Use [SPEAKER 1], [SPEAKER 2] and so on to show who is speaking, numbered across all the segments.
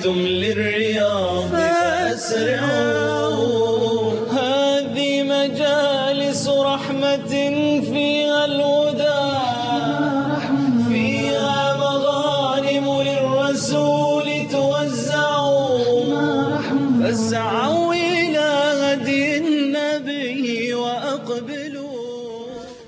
[SPEAKER 1] سعيتم للرياض فأسرعوا هذه مجالس رحمة فيها الهدى فيها مغانم للرسول توزعوا فاسعوا إلى هدي النبي وأقبلوا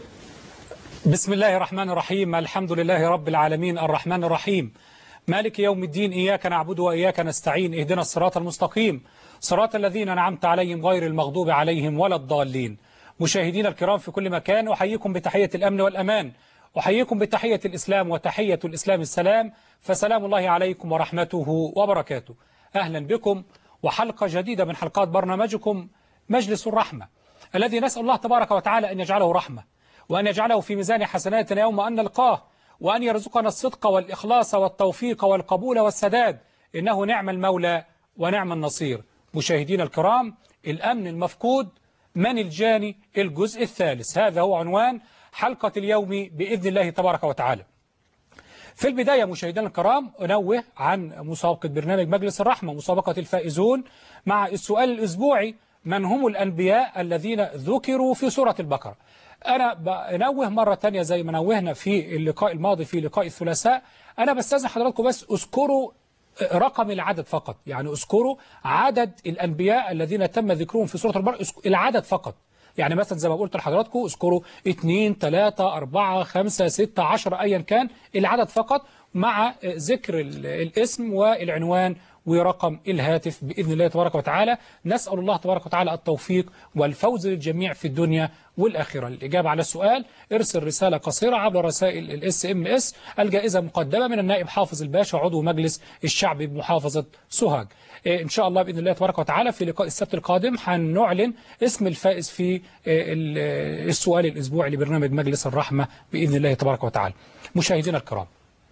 [SPEAKER 2] بسم الله الرحمن الرحيم الحمد لله رب العالمين الرحمن الرحيم مالك يوم الدين إياك نعبد وإياك نستعين اهدنا الصراط المستقيم صراط الذين أنعمت عليهم غير المغضوب عليهم ولا الضالين مشاهدينا الكرام في كل مكان أحييكم بتحية الأمن والأمان أحييكم بتحية الإسلام وتحية الإسلام السلام فسلام الله عليكم ورحمته وبركاته أهلا بكم وحلقة جديدة من حلقات برنامجكم مجلس الرحمة الذي نسأل الله تبارك وتعالى أن يجعله رحمة وأن يجعله في ميزان حسناتنا يوم أن نلقاه وأن يرزقنا الصدق والإخلاص والتوفيق والقبول والسداد إنه نعم المولى ونعم النصير مشاهدينا الكرام الأمن المفقود من الجاني الجزء الثالث هذا هو عنوان حلقة اليوم بإذن الله تبارك وتعالى في البداية مشاهدينا الكرام أنوه عن مسابقة برنامج مجلس الرحمة مسابقة الفائزون مع السؤال الأسبوعي من هم الأنبياء الذين ذكروا في سورة البقرة أنا بنوه مرة تانية زي ما نوهنا في اللقاء الماضي في لقاء الثلاثاء أنا بستاذن حضراتكم بس اذكروا رقم العدد فقط يعني اذكروا عدد الأنبياء الذين تم ذكرهم في سورة البقرة العدد فقط يعني مثلا زي ما قلت لحضراتكم اذكروا 2 3 4 5 6 10 ايا كان العدد فقط مع ذكر الاسم والعنوان ورقم الهاتف بإذن الله تبارك وتعالى نسأل الله تبارك وتعالى التوفيق والفوز للجميع في الدنيا والآخرة الإجابة على السؤال ارسل رسالة قصيرة عبر رسائل الاس ام اس الجائزة مقدمة من النائب حافظ الباشا عضو مجلس الشعب بمحافظة سوهاج إن شاء الله بإذن الله تبارك وتعالى في لقاء السبت القادم هنعلن اسم الفائز في السؤال الأسبوعي لبرنامج مجلس الرحمة بإذن الله تبارك وتعالى مشاهدينا الكرام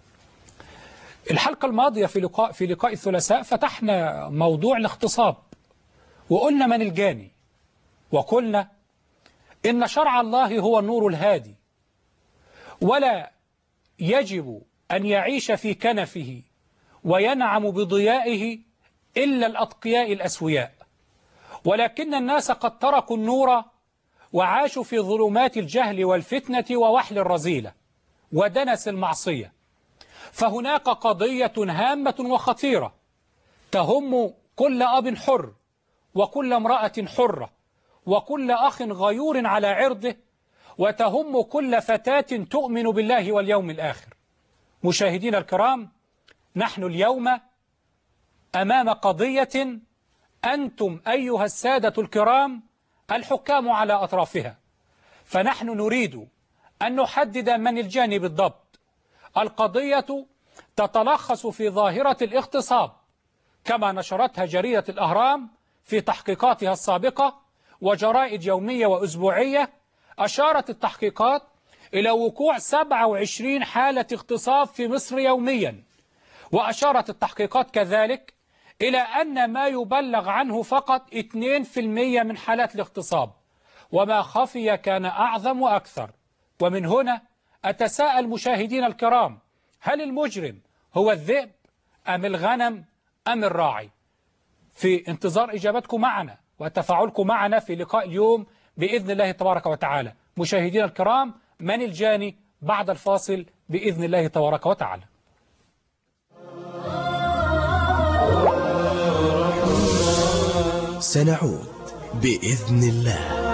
[SPEAKER 2] الحلقة الماضية في لقاء في لقاء الثلاثاء فتحنا موضوع الاغتصاب وقلنا من الجاني وقلنا إن شرع الله هو النور الهادي ولا يجب أن يعيش في كنفه وينعم بضيائه إلا الأتقياء الأسوياء ولكن الناس قد تركوا النور وعاشوا في ظلمات الجهل والفتنة ووحل الرذيلة ودنس المعصية فهناك قضية هامة وخطيرة تهم كل أب حر وكل امرأة حرة وكل أخ غيور على عرضه وتهم كل فتاة تؤمن بالله واليوم الآخر مشاهدين الكرام نحن اليوم أمام قضية أنتم أيها السادة الكرام الحكام على أطرافها فنحن نريد أن نحدد من الجاني بالضبط القضية تتلخص في ظاهرة الاغتصاب كما نشرتها جريدة الأهرام في تحقيقاتها السابقة وجرائد يومية وأسبوعية أشارت التحقيقات إلى وقوع 27 حالة اغتصاب في مصر يوميا وأشارت التحقيقات كذلك إلى أن ما يبلغ عنه فقط 2% من حالات الاغتصاب وما خفي كان أعظم وأكثر ومن هنا أتساءل مشاهدين الكرام هل المجرم هو الذئب أم الغنم أم الراعي في انتظار إجابتكم معنا وتفاعلكم معنا في لقاء اليوم بإذن الله تبارك وتعالى مشاهدين الكرام من الجاني بعد الفاصل بإذن الله تبارك وتعالى
[SPEAKER 3] سنعود بإذن الله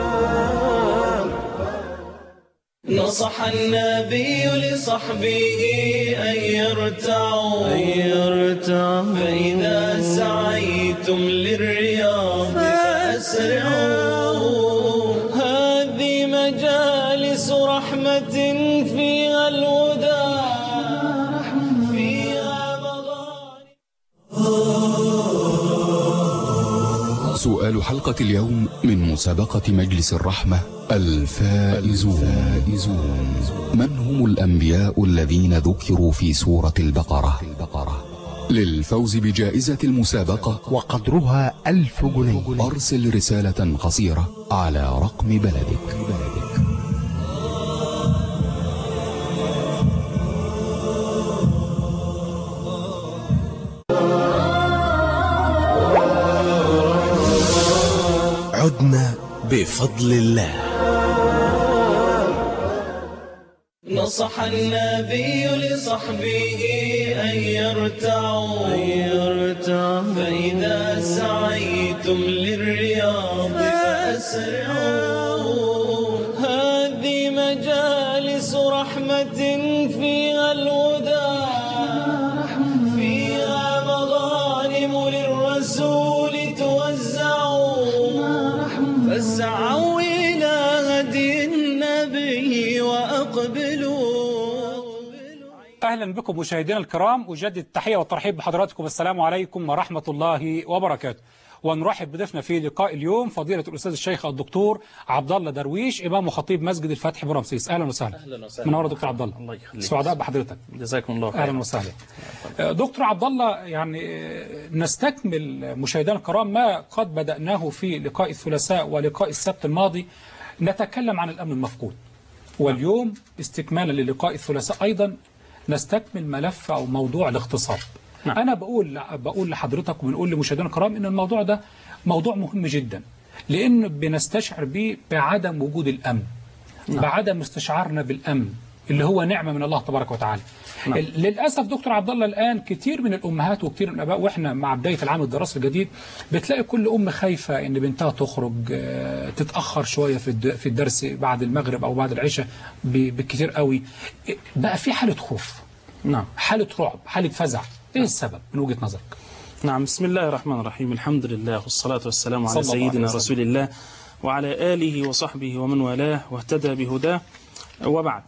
[SPEAKER 1] نصح النبي لصحبه أن يرتعوا أن يرتعوا فإذا سعيتم للرياض فأسرعوا هذه مجالس رحمة فيها الهدى فيها مغانم
[SPEAKER 4] سؤال حلقة اليوم من مسابقة مجلس الرحمة الفائزون من هم الأنبياء الذين ذكروا في سورة البقرة للفوز بجائزة المسابقة
[SPEAKER 3] وقدرها ألف جنيه
[SPEAKER 4] أرسل رسالة قصيرة على رقم بلدك
[SPEAKER 3] بلدنا بفضل الله
[SPEAKER 1] نصح النبي لصحبه أن يرتعوا أن يرتعوا فإذا سعيتم للرياض فأسرعوا هذه مجالس رحمة فيها الهدى فيها مغانم للرسول توزعوا فاسعوا إلى هدي النبي وأقبلوا
[SPEAKER 2] أهلا بكم مشاهدينا الكرام أجدد التحية والترحيب بحضراتكم السلام عليكم ورحمة الله وبركاته ونرحب بضيفنا في لقاء اليوم فضيلة الأستاذ الشيخ الدكتور عبد الله درويش إمام وخطيب مسجد الفتح برمسيس أهلا وسهلا
[SPEAKER 5] أهلا وسهلا.
[SPEAKER 2] منور يا دكتور عبد الله
[SPEAKER 5] الله يخليك.
[SPEAKER 2] سعداء بحضرتك
[SPEAKER 5] جزاكم الله خير
[SPEAKER 2] اهلا وسهلا دكتور عبد الله يعني نستكمل مشاهدينا الكرام ما قد بدأناه في لقاء الثلاثاء ولقاء السبت الماضي نتكلم عن الأمن المفقود واليوم استكمالا للقاء الثلاثاء أيضا نستكمل ملف أو موضوع الاغتصاب
[SPEAKER 5] نعم.
[SPEAKER 2] أنا بقول بقول لحضرتك وبنقول لمشاهدينا الكرام إن الموضوع ده موضوع مهم جدا لأن بنستشعر به بعدم وجود الأمن بعدم استشعارنا بالأمن اللي هو نعمة من الله تبارك وتعالى
[SPEAKER 5] نعم.
[SPEAKER 2] ال- للأسف دكتور عبد الله الآن كتير من الأمهات وكتير من الآباء وإحنا مع بداية العام الدراسي الجديد بتلاقي كل أم خايفة إن بنتها تخرج آه، تتأخر شوية في الد- في الدرس بعد المغرب أو بعد العشاء ب- بالكتير قوي بقى في حالة خوف
[SPEAKER 5] نعم
[SPEAKER 2] حالة رعب حالة فزع إيه السبب من وجهة نظرك
[SPEAKER 5] نعم بسم الله الرحمن الرحيم الحمد لله والصلاة والسلام على
[SPEAKER 2] صلى الله عليه
[SPEAKER 5] سيدنا
[SPEAKER 2] وسلم.
[SPEAKER 5] رسول الله وعلى آله وصحبه ومن والاه واهتدى بهداه وبعد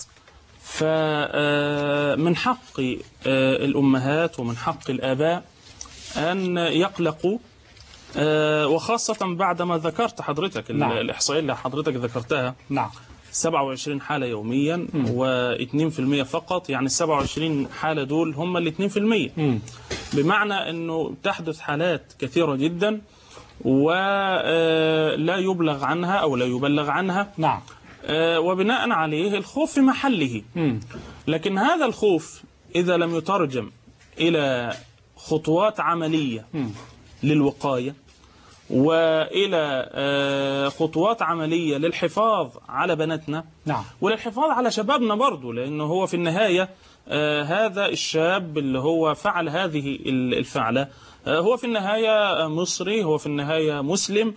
[SPEAKER 5] فمن حق آه، الأمهات ومن حق الآباء أن يقلقوا آه، وخاصة بعدما ذكرت حضرتك ال-
[SPEAKER 2] نعم.
[SPEAKER 5] الإحصائية اللي حضرتك ذكرتها
[SPEAKER 2] نعم
[SPEAKER 5] 27 حالة يوميا و2% فقط يعني ال 27 حالة دول هم ال 2%
[SPEAKER 2] مم.
[SPEAKER 5] بمعنى انه تحدث حالات كثيرة جدا ولا يبلغ عنها او لا يبلغ عنها
[SPEAKER 2] نعم
[SPEAKER 5] آه، وبناء عليه الخوف في محله
[SPEAKER 2] مم.
[SPEAKER 5] لكن هذا الخوف اذا لم يترجم الى خطوات عملية
[SPEAKER 2] مم.
[SPEAKER 5] للوقاية والى آه، خطوات عملية للحفاظ على بناتنا
[SPEAKER 2] نعم
[SPEAKER 5] وللحفاظ على شبابنا برضه لأنه هو في النهاية آه، هذا الشاب اللي هو فعل هذه ال- الفعلة آه، هو في النهاية مصري هو في النهاية مسلم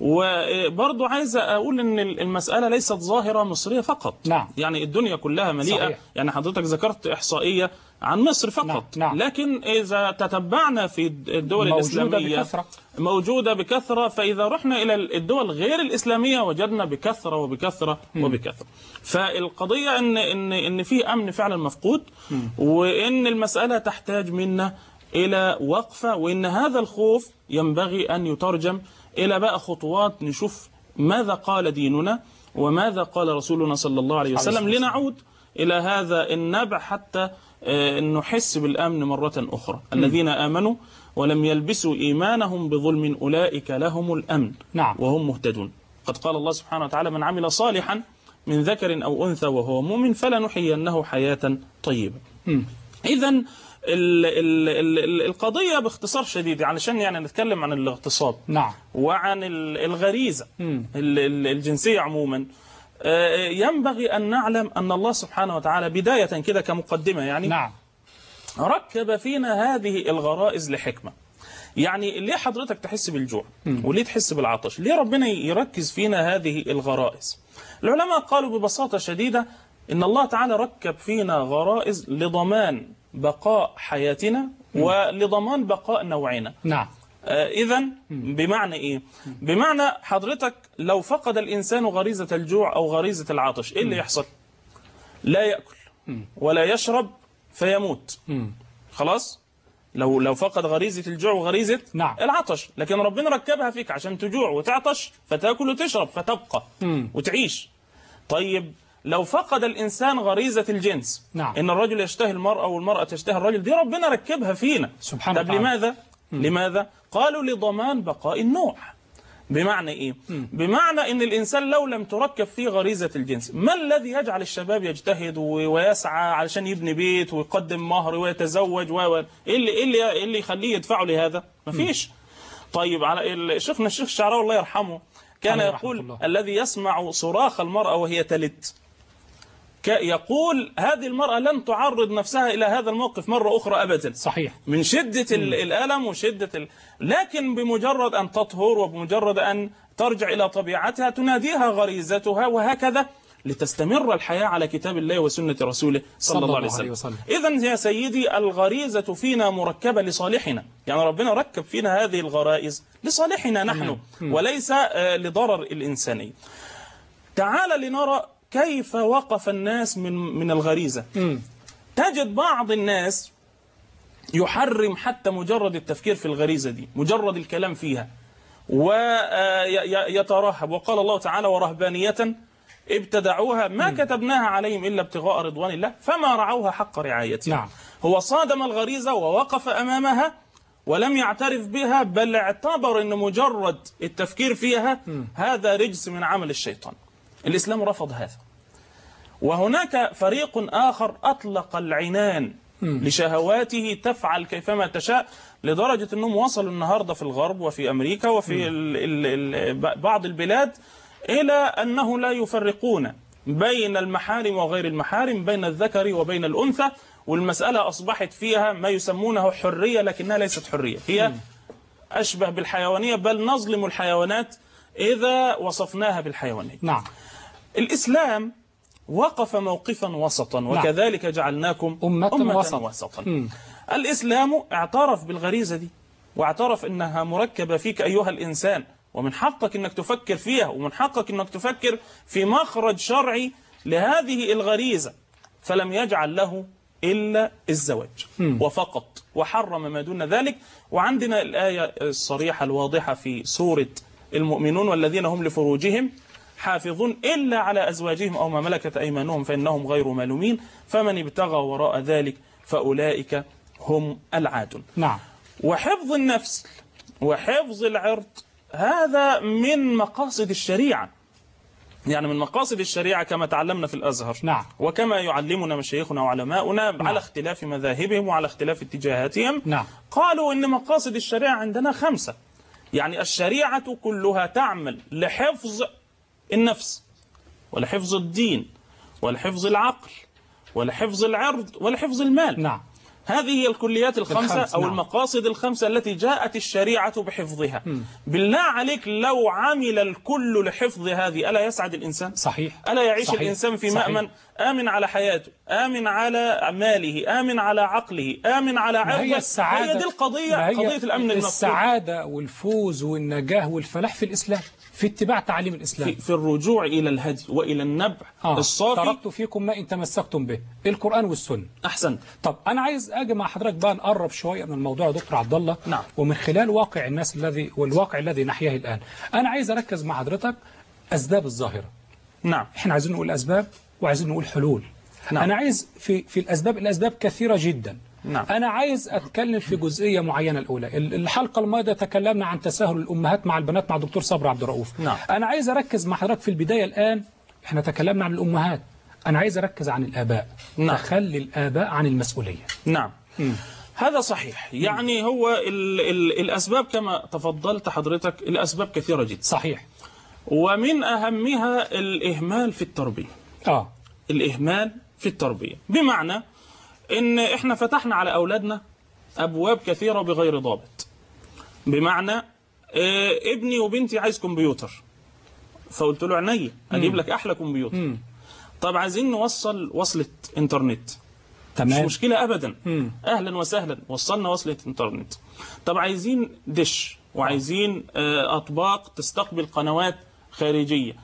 [SPEAKER 5] وبرضه عايز أقول إن ال- المسألة ليست ظاهرة مصرية فقط
[SPEAKER 2] نعم.
[SPEAKER 5] يعني الدنيا كلها مليئة
[SPEAKER 2] صحيح.
[SPEAKER 5] يعني حضرتك ذكرت إحصائية عن مصر فقط
[SPEAKER 2] نعم، نعم.
[SPEAKER 5] لكن إذا تتبعنا في الدول
[SPEAKER 2] موجودة
[SPEAKER 5] الإسلامية
[SPEAKER 2] بكثرة.
[SPEAKER 5] موجودة بكثرة فإذا رحنا إلى الدول غير الإسلامية وجدنا بكثرة وبكثرة وبكثرة فالقضية إن إن إن في أمن فعلا مفقود وإن المسألة تحتاج منا إلى وقفة وإن هذا الخوف ينبغي أن يترجم إلى بقى خطوات نشوف ماذا قال ديننا وماذا قال رسولنا صلى الله عليه وسلم لنعود إلى هذا النبع حتى آه، نحس بالأمن مرة أخرى الذين آمنوا ولم يلبسوا إيمانهم بظلم أولئك لهم الأمن
[SPEAKER 2] نعم.
[SPEAKER 5] وهم مهتدون قد قال الله سبحانه وتعالى من عمل صالحا من ذكر أو أنثى وهو مؤمن فلنحيينه حياة طيبة
[SPEAKER 2] مم.
[SPEAKER 5] إذا ال ال ال ال القضية باختصار شديد علشان يعني نتكلم عن الاغتصاب
[SPEAKER 2] نعم
[SPEAKER 5] وعن ال- الغريزة
[SPEAKER 2] مم.
[SPEAKER 5] ال- ال- الجنسية عموما آه، ينبغي أن نعلم أن الله سبحانه وتعالى بداية كده كمقدمة يعني
[SPEAKER 2] نعم
[SPEAKER 5] ركب فينا هذه الغرائز لحكمة يعني ليه حضرتك تحس بالجوع وليه تحس بالعطش ليه ربنا يركز فينا هذه الغرائز العلماء قالوا ببساطة شديدة إن الله تعالى ركب فينا غرائز لضمان بقاء حياتنا ولضمان بقاء نوعنا
[SPEAKER 2] نعم
[SPEAKER 5] إذا بمعنى إيه؟ بمعنى حضرتك لو فقد الإنسان غريزة الجوع أو غريزة العطش إيه اللي يحصل؟ لا يأكل ولا يشرب فيموت
[SPEAKER 2] مم.
[SPEAKER 5] خلاص؟ لو لو فقد غريزة الجوع وغريزة
[SPEAKER 2] نعم.
[SPEAKER 5] العطش لكن ربنا ركبها فيك عشان تجوع وتعطش فتاكل وتشرب فتبقى
[SPEAKER 2] مم.
[SPEAKER 5] وتعيش طيب لو فقد الإنسان غريزة الجنس
[SPEAKER 2] نعم.
[SPEAKER 5] إن الرجل يشتهي المرأة والمرأة تشتهي الرجل دي ربنا ركبها فينا
[SPEAKER 2] سبحانه
[SPEAKER 5] طب
[SPEAKER 2] وتعالى.
[SPEAKER 5] لماذا؟ لماذا؟ قالوا لضمان بقاء النوع بمعنى إيه؟ بمعنى إن الإنسان لو لم تركب فيه غريزة الجنس ما الذي يجعل الشباب يجتهد و- ويسعى علشان يبني بيت ويقدم مهر ويتزوج و و- إيه اللي إيه اللي إيه اللي يخليه يدفعه لهذا؟ مفيش طيب على ال- شيخنا الشيخ الشعراوي الله يرحمه كان
[SPEAKER 2] عليه رحمة
[SPEAKER 5] يقول
[SPEAKER 2] الله.
[SPEAKER 5] الذي يسمع صراخ المرأة وهي تلد ك- يقول هذه المرأة لن تعرض نفسها إلى هذا الموقف مرة أخرى أبدا
[SPEAKER 2] صحيح
[SPEAKER 5] من شدة ال- الألم وشدة ال... لكن بمجرد أن تطهر وبمجرد أن ترجع إلى طبيعتها تناديها غريزتها وهكذا لتستمر الحياة على كتاب الله وسنة رسوله صلى, الله عليه وسلم, إذا يا سيدي الغريزة فينا مركبة لصالحنا يعني ربنا ركب فينا هذه الغرائز لصالحنا نحن وليس آه، لضرر الإنسانية تعال لنرى كيف وقف الناس من من الغريزة تجد بعض الناس يحرم حتى مجرد التفكير في الغريزة دي مجرد الكلام فيها ويترهب وقال الله تعالى ورهبانية ابتدعوها ما كتبناها عليهم إلا ابتغاء رضوان الله فما رعوها حق رعايتها
[SPEAKER 2] نعم.
[SPEAKER 5] هو صادم الغريزة ووقف أمامها ولم يعترف بها بل اعتبر أن مجرد التفكير فيها هذا رجس من عمل الشيطان الإسلام رفض هذا وهناك فريق آخر أطلق العنان لشهواته تفعل كيفما تشاء لدرجة أنهم وصلوا النهاردة في الغرب وفي أمريكا وفي ال ال ال بعض البلاد إلى أنه لا يفرقون بين المحارم وغير المحارم بين الذكر وبين الأنثى والمسألة أصبحت فيها ما يسمونه حرية لكنها ليست حرية هي أشبه بالحيوانية بل نظلم الحيوانات إذا وصفناها بالحيوانية
[SPEAKER 2] نعم
[SPEAKER 5] الإسلام وقف موقفا وسطا وكذلك جعلناكم
[SPEAKER 2] أمة وسط.
[SPEAKER 5] وسطا
[SPEAKER 2] مم.
[SPEAKER 5] الإسلام اعترف بالغريزة دي واعترف أنها مركبة فيك أيها الإنسان ومن حقك أنك تفكر فيها ومن حقك أنك تفكر في مخرج شرعي لهذه الغريزة فلم يجعل له إلا الزواج وفقط وحرم ما دون ذلك وعندنا الآية الصريحة الواضحة في سورة المؤمنون والذين هم لفروجهم حافظون إلا على أزواجهم أو ما ملكت أيمانهم فإنهم غير ملومين فمن ابتغى وراء ذلك فأولئك هم العادون
[SPEAKER 2] نعم
[SPEAKER 5] وحفظ النفس وحفظ العرض هذا من مقاصد الشريعة يعني من مقاصد الشريعة كما تعلمنا في الأزهر
[SPEAKER 2] نعم.
[SPEAKER 5] وكما يعلمنا مشايخنا وعلماؤنا نعم. على اختلاف مذاهبهم وعلى اختلاف اتجاهاتهم
[SPEAKER 2] نعم.
[SPEAKER 5] قالوا إن مقاصد الشريعة عندنا خمسة يعني الشريعة كلها تعمل لحفظ النفس ولحفظ الدين ولحفظ العقل ولحفظ العرض ولحفظ المال
[SPEAKER 2] نعم
[SPEAKER 5] هذه هي الكليات الخمسة
[SPEAKER 2] الخمس،
[SPEAKER 5] أو
[SPEAKER 2] نعم.
[SPEAKER 5] المقاصد الخمسة التي جاءت الشريعة بحفظها بالله عليك لو عمل الكل لحفظ هذه ألا يسعد الإنسان؟
[SPEAKER 2] صحيح
[SPEAKER 5] ألا يعيش
[SPEAKER 2] صحيح.
[SPEAKER 5] الإنسان في
[SPEAKER 2] صحيح.
[SPEAKER 5] مأمن آمن على حياته آمن على ماله آمن على عقله آمن على
[SPEAKER 2] ما
[SPEAKER 5] عرضه
[SPEAKER 2] هي السعادة
[SPEAKER 5] هي دي القضية
[SPEAKER 2] ما هي
[SPEAKER 5] قضية الأمن المفقود
[SPEAKER 2] السعادة والفوز والنجاح والفلاح في الإسلام في اتباع تعاليم الإسلام
[SPEAKER 5] في, في الرجوع إلى الهدي وإلى النبع
[SPEAKER 2] آه.
[SPEAKER 5] الصافي
[SPEAKER 2] تركت فيكم ما إن تمسكتم به القرآن والسنة
[SPEAKER 5] أحسن
[SPEAKER 2] طب أنا عايز أجي مع حضرتك بقى نقرب شوية من الموضوع يا دكتور عبد الله
[SPEAKER 5] نعم.
[SPEAKER 2] ومن خلال واقع الناس الذي والواقع الذي نحياه الآن أنا عايز أركز مع حضرتك أسباب الظاهرة
[SPEAKER 5] نعم
[SPEAKER 2] احنا عايزين نقول أسباب وعايزين نقول حلول
[SPEAKER 5] نعم.
[SPEAKER 2] أنا عايز في في الأسباب الأسباب كثيرة جدا
[SPEAKER 5] نعم.
[SPEAKER 2] أنا عايز أتكلم في جزئية معينة الأولى ال- الحلقة الماضية تكلمنا عن تساهل الأمهات مع البنات مع دكتور صبري عبد الرؤوف
[SPEAKER 5] نعم.
[SPEAKER 2] أنا عايز أركز مع حضرتك في البداية الآن احنا تكلمنا عن الأمهات أنا عايز أركز عن الآباء
[SPEAKER 5] نعم.
[SPEAKER 2] تخلي الآباء عن المسؤولية
[SPEAKER 5] نعم هذا صحيح يعني هو ال ال الأسباب كما تفضلت حضرتك الأسباب كثيرة جدا
[SPEAKER 2] صحيح
[SPEAKER 5] ومن أهمها الإهمال في التربية
[SPEAKER 2] آه
[SPEAKER 5] الإهمال في التربية بمعنى إن إحنا فتحنا على أولادنا أبواب كثيرة بغير ضابط بمعنى آه، ابني وبنتي عايز كمبيوتر فقلت له عينيا أجيب لك أحلى كمبيوتر طب عايزين نوصل وصلة إنترنت مش
[SPEAKER 2] تمام
[SPEAKER 5] مشكلة أبدا
[SPEAKER 2] مم.
[SPEAKER 5] أهلا وسهلا وصلنا وصلة إنترنت طب عايزين دش وعايزين آه، أطباق تستقبل قنوات خارجية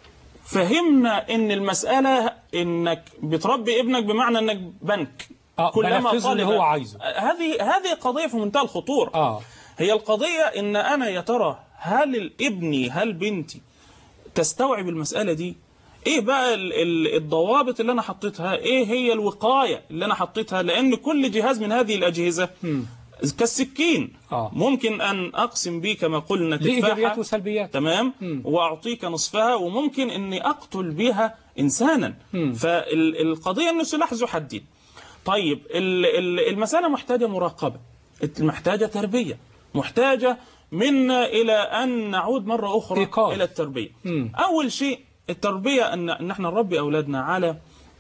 [SPEAKER 5] فهمنا ان المسألة انك بتربي ابنك بمعنى انك بنك
[SPEAKER 2] آه، بنفذ اللي
[SPEAKER 5] طالب-
[SPEAKER 2] هو عايزه.
[SPEAKER 5] هذه هذه قضية في منتهى الخطورة
[SPEAKER 2] آه.
[SPEAKER 5] هي القضية ان انا يا ترى هل ابني هل بنتي تستوعب المسألة دي ايه بقى ال- ال- الضوابط اللي انا حطيتها ايه هي الوقاية اللي انا حطيتها لان كل جهاز من هذه الاجهزة كالسكين
[SPEAKER 2] آه.
[SPEAKER 5] ممكن ان اقسم بيه كما قلنا
[SPEAKER 2] ليه إيجابيات
[SPEAKER 5] تفاحة
[SPEAKER 2] وسلبيات
[SPEAKER 5] تمام واعطيك نصفها وممكن اني اقتل بها انسانا فالقضيه انه سلاح ذو حدين طيب ال- ال- المساله محتاجه مراقبه محتاجه تربيه محتاجة منا إلى أن نعود مرة أخرى
[SPEAKER 2] إيقاظ.
[SPEAKER 5] إلى التربية
[SPEAKER 2] مم.
[SPEAKER 5] أول شيء التربية أن أن احنا نربي أولادنا على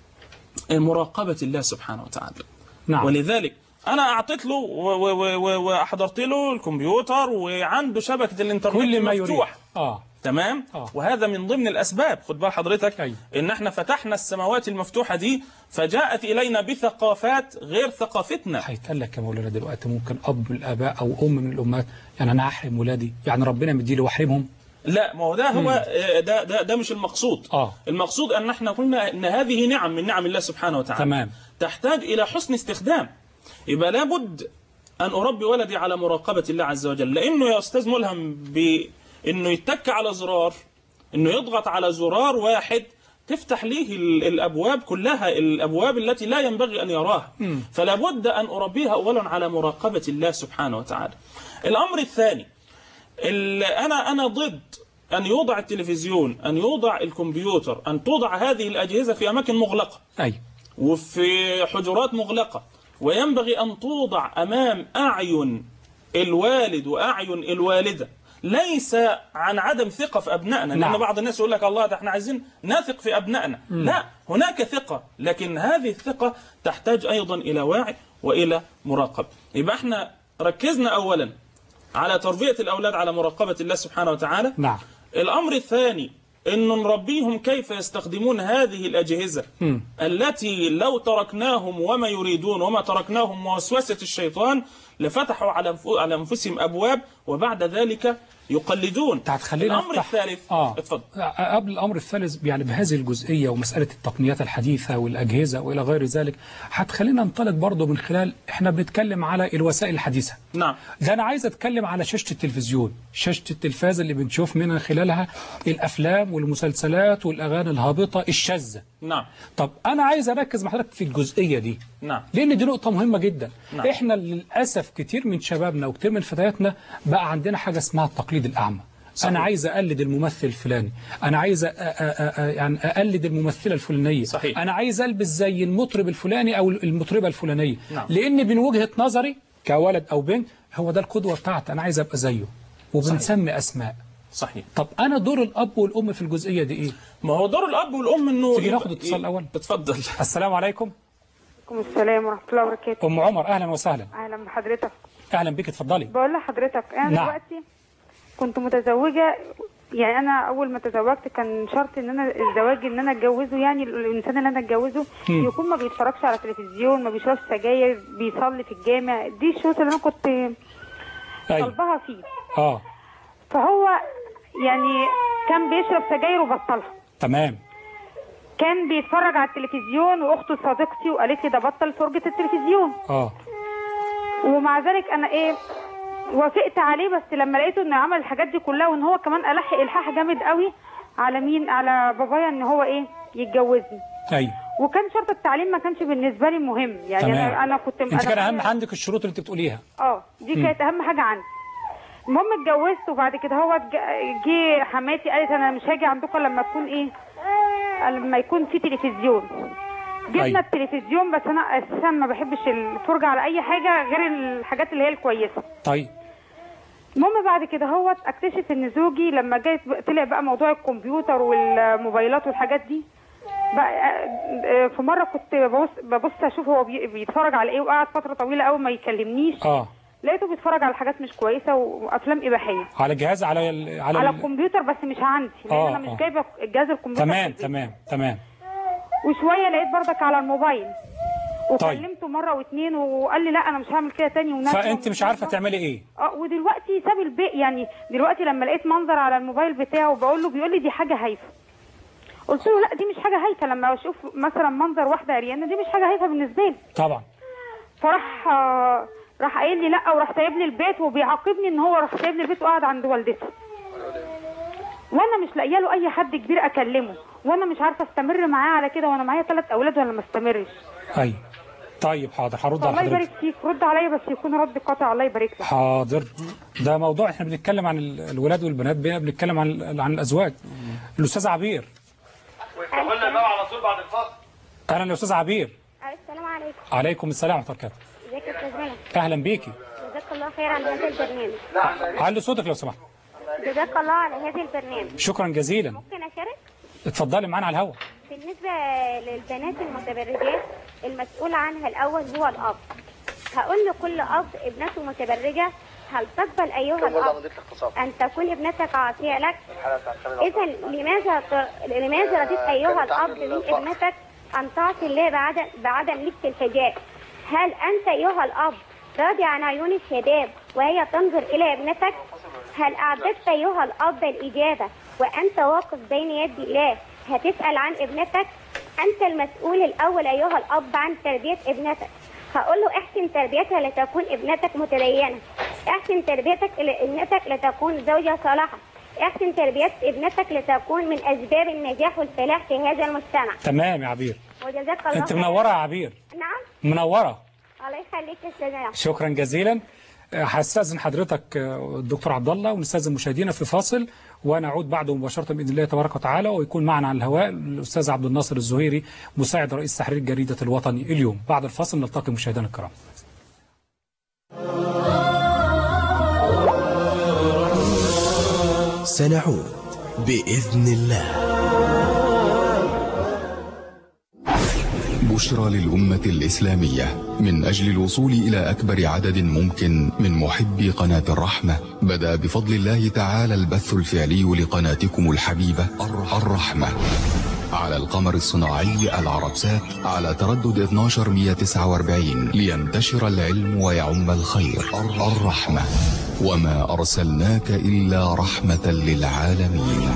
[SPEAKER 5] مراقبة الله سبحانه وتعالى
[SPEAKER 2] نعم
[SPEAKER 5] ولذلك انا اعطيت له و- و- و- و- واحضرت له الكمبيوتر وعنده شبكه الانترنت
[SPEAKER 2] كل ما يريد
[SPEAKER 5] مفتوح
[SPEAKER 2] اه
[SPEAKER 5] تمام
[SPEAKER 2] آه.
[SPEAKER 5] وهذا من ضمن الاسباب خد بال حضرتك
[SPEAKER 2] أيوة.
[SPEAKER 5] ان احنا فتحنا السماوات المفتوحه دي فجاءت الينا بثقافات غير ثقافتنا
[SPEAKER 2] هيتقال لك يا مولانا دلوقتي ممكن اب من الاباء او ام من الامهات يعني انا هحرم ولادي يعني ربنا مديلي واحرمهم
[SPEAKER 5] لا ما هو ده هو آه، ده ده ده مش المقصود
[SPEAKER 2] آه.
[SPEAKER 5] المقصود ان احنا قلنا ان هذه نعم من نعم الله سبحانه وتعالى
[SPEAKER 2] تمام.
[SPEAKER 5] تحتاج الى حسن استخدام يبقى لابد ان اربي ولدي على مراقبه الله عز وجل لانه يا استاذ ملهم بانه يتك على زرار انه يضغط على زرار واحد تفتح ليه ال- الابواب كلها الابواب التي لا ينبغي ان يراها فلا بد ان اربيها اولا على مراقبه الله سبحانه وتعالى الامر الثاني ال- انا انا ضد ان يوضع التلفزيون ان يوضع الكمبيوتر ان توضع هذه الاجهزه في اماكن مغلقه
[SPEAKER 2] اي
[SPEAKER 5] وفي حجرات مغلقه وينبغي ان توضع امام اعين الوالد واعين الوالده ليس عن عدم ثقه في ابنائنا لان
[SPEAKER 2] نعم.
[SPEAKER 5] بعض الناس يقول لك الله ده احنا عايزين نثق في ابنائنا لا هناك ثقه لكن هذه الثقه تحتاج ايضا الى وعي والى مراقبه يبقى احنا ركزنا اولا على تربيه الاولاد على مراقبه الله سبحانه وتعالى
[SPEAKER 2] نعم
[SPEAKER 5] الأمر الثاني أن نربيهم كيف يستخدمون هذه الأجهزة
[SPEAKER 2] مم.
[SPEAKER 5] التي لو تركناهم وما يريدون وما تركناهم وسوسة الشيطان لفتحوا على أنف- على أنفسهم أبواب وبعد ذلك يقلدون
[SPEAKER 2] انت هتخلينا
[SPEAKER 5] الأمر
[SPEAKER 2] نفتح-
[SPEAKER 5] الثالث
[SPEAKER 2] اه
[SPEAKER 5] اتفضل
[SPEAKER 2] قبل الامر الثالث يعني بهذه الجزئيه ومساله التقنيات الحديثه والاجهزه والى غير ذلك هتخلينا ننطلق برضه من خلال احنا بنتكلم على الوسائل الحديثه
[SPEAKER 5] نعم
[SPEAKER 2] ده انا عايز اتكلم على شاشه التلفزيون شاشه التلفاز اللي بنشوف من خلالها الافلام والمسلسلات والاغاني الهابطه الشاذه
[SPEAKER 5] نعم
[SPEAKER 2] طب انا عايز اركز مع حضرتك في الجزئيه دي
[SPEAKER 5] نعم
[SPEAKER 2] لان دي نقطه مهمه جدا
[SPEAKER 5] نعم.
[SPEAKER 2] احنا للاسف كتير من شبابنا وكتير من فتياتنا بقى عندنا حاجه اسمها التقليد الاعمى
[SPEAKER 5] صحيح.
[SPEAKER 2] انا عايز اقلد الممثل الفلاني انا عايز أ- أ- أ- يعني اقلد الممثله الفلانيه
[SPEAKER 5] صحيح.
[SPEAKER 2] انا عايز البس زي المطرب الفلاني او المطربه الفلانيه
[SPEAKER 5] نعم.
[SPEAKER 2] لان من وجهه نظري كولد او بنت هو ده القدوه بتاعتي انا عايز ابقى زيه وبنسمي اسماء
[SPEAKER 5] صحيح
[SPEAKER 2] طب انا دور الاب والام في الجزئيه دي ايه
[SPEAKER 5] ما هو دور الأب والأم إنه
[SPEAKER 2] تيجي
[SPEAKER 5] يبقى-
[SPEAKER 2] ناخد اتصال الأول؟
[SPEAKER 5] اتفضل
[SPEAKER 2] السلام عليكم
[SPEAKER 6] عليكم السلام ورحمة الله وبركاته
[SPEAKER 2] ام عمر اهلا وسهلا
[SPEAKER 6] أهلا بحضرتك
[SPEAKER 2] اهلا بك اتفضلي
[SPEAKER 6] بقول لحضرتك أنا
[SPEAKER 2] نعم.
[SPEAKER 6] دلوقتي كنت متزوجة يعني أنا أول ما تزوجت كان شرط إن أنا الزواج إن أنا أتجوزه يعني الإنسان اللي أنا أتجوزه
[SPEAKER 2] مم.
[SPEAKER 6] يكون ما بيتفرجش على تلفزيون ما بيشربش سجاير بيصلي في الجامع دي الشروط اللي أنا كنت
[SPEAKER 2] ايوه
[SPEAKER 6] طالباها فيه
[SPEAKER 2] اه
[SPEAKER 6] فهو يعني كان بيشرب سجاير وبطلها
[SPEAKER 2] تمام
[SPEAKER 6] كان بيتفرج على التلفزيون واخته صديقتي وقالت لي ده بطل فرجة التلفزيون
[SPEAKER 2] اه
[SPEAKER 6] ومع ذلك انا ايه وافقت عليه بس لما لقيته انه عمل الحاجات دي كلها وان هو كمان الح الحاح جامد قوي على مين على بابايا ان هو ايه يتجوزني
[SPEAKER 2] ايوه
[SPEAKER 6] وكان شرط التعليم ما كانش بالنسبه لي مهم يعني
[SPEAKER 2] تمام
[SPEAKER 6] انا انا كنت
[SPEAKER 2] انت
[SPEAKER 6] أنا
[SPEAKER 2] كان اهم
[SPEAKER 6] معايا-
[SPEAKER 2] عندك الشروط اللي انت بتقوليها
[SPEAKER 6] اه دي كانت اهم حاجه عندي المهم اتجوزت وبعد كده هو ج- جه حماتي قالت انا مش هاجي عندكم لما تكون ايه لما يكون في تلفزيون جبنا
[SPEAKER 2] أيوة.
[SPEAKER 6] التلفزيون بس انا اساسا ما بحبش الفرجه على اي حاجه غير الحاجات اللي هي الكويسه
[SPEAKER 2] طيب
[SPEAKER 6] المهم بعد كده هو اكتشف ان زوجي لما جاي طلع بقى موضوع الكمبيوتر والموبايلات والحاجات دي بقى آه، في مره كنت ببص ببص اشوف هو بي- بيتفرج على ايه وقعد فتره طويله قوي ما يكلمنيش
[SPEAKER 2] اه
[SPEAKER 6] لقيته بيتفرج على حاجات مش كويسه وافلام اباحيه
[SPEAKER 2] على جهاز على ال... على,
[SPEAKER 6] على
[SPEAKER 2] ال...
[SPEAKER 6] الكمبيوتر بس مش عندي لان
[SPEAKER 2] آه،
[SPEAKER 6] انا
[SPEAKER 2] آه.
[SPEAKER 6] مش جايبه جهاز الكمبيوتر
[SPEAKER 2] تمام
[SPEAKER 6] في البيت.
[SPEAKER 2] تمام تمام
[SPEAKER 6] وشويه لقيت بردك على الموبايل
[SPEAKER 2] طيب.
[SPEAKER 6] وكلمته مره واتنين وقال لي لا انا مش هعمل كده تاني ونادى
[SPEAKER 2] فانت مش عارفه تعملي ايه
[SPEAKER 6] اه ودلوقتي ساب البيت يعني دلوقتي لما لقيت منظر على الموبايل بتاعه بقول له بيقول لي دي حاجه هايفه قلت له لا دي مش حاجه هايفه لما اشوف مثلا منظر واحده عريانه دي مش حاجه هايفه بالنسبه لي
[SPEAKER 2] طبعا
[SPEAKER 6] فراح آه، راح قايل لي لا وراح سايب لي البيت وبيعاقبني ان هو راح سايب لي البيت وقعد عند والدته وانا مش لاقيه له اي حد كبير اكلمه وانا مش عارفه استمر معاه على كده وانا معايا ثلاث اولاد ولا ما استمرش
[SPEAKER 2] ايوه طيب حاضر هرد على
[SPEAKER 6] الله يبارك
[SPEAKER 2] حضرتك
[SPEAKER 6] فيك رد عليا بس يكون رد قاطع الله يبارك لك
[SPEAKER 2] حاضر ده موضوع احنا بنتكلم عن ال- الولاد والبنات بينا بنتكلم عن ال- عن الازواج الاستاذ عبير
[SPEAKER 7] قلنا بقى على طول بعد الفصل
[SPEAKER 2] اهلا يا استاذ عبير
[SPEAKER 8] السلام عليكم
[SPEAKER 2] عليكم السلام ورحمه الله وبركاته
[SPEAKER 8] ازيك يا استاذ منى
[SPEAKER 2] اهلا بيكي
[SPEAKER 8] جزاك الله خير على هذا البرنامج
[SPEAKER 2] علي صوتك لو سمحت
[SPEAKER 8] جزاك الله على هذا البرنامج
[SPEAKER 2] شكرا جزيلا
[SPEAKER 8] ممكن اشارك
[SPEAKER 2] اتفضلي معانا على الهواء
[SPEAKER 8] بالنسبة للبنات المتبرجات المسؤول عنها الأول هو الأب هقول لكل أب ابنته متبرجة هل تقبل أيها الأب أن تكون ابنتك عاصية لك؟ إذا لماذا ت- لماذا رضيت أيها الأب من ابنتك أن تعصي الله بعدم بعدم لبس الحجاب؟ هل أنت أيها الأب راضي عن عيون الشباب وهي تنظر إلى ابنتك؟ هل أعددت أيها الأب الإجابة وأنت واقف بين يدي الله هتسأل عن ابنتك؟ أنت المسؤول الأول أيها الأب عن تربية ابنتك هقول له احسن تربيتها لتكون ابنتك متدينة احسن تربيتك لابنتك لتكون زوجة صالحة احسن تربية ابنتك لتكون من أسباب النجاح والفلاح في هذا المجتمع
[SPEAKER 2] تمام يا عبير
[SPEAKER 8] وجزاك الله
[SPEAKER 2] انت
[SPEAKER 8] خير.
[SPEAKER 2] منوره يا عبير
[SPEAKER 8] نعم
[SPEAKER 2] منوره
[SPEAKER 8] الله يخليك يا استاذ نعم.
[SPEAKER 2] شكرا جزيلا آه، هستاذن حضرتك آه، الدكتور عبد الله ونستاذن مشاهدينا في فاصل ونعود بعده مباشره باذن الله تبارك وتعالى ويكون معنا على الهواء الاستاذ عبد الناصر الزهيري مساعد رئيس تحرير جريده الوطني اليوم بعد الفاصل نلتقي مشاهدينا الكرام
[SPEAKER 3] سنعود بإذن الله
[SPEAKER 4] بشرى للأمة الإسلامية من أجل الوصول إلى أكبر عدد ممكن من محبي قناة الرحمة بدأ بفضل الله تعالى البث الفعلي لقناتكم الحبيبة الرحمة على القمر الصناعي العربسات على تردد 12149 لينتشر العلم ويعم الخير الرحمة وما أرسلناك إلا رحمة للعالمين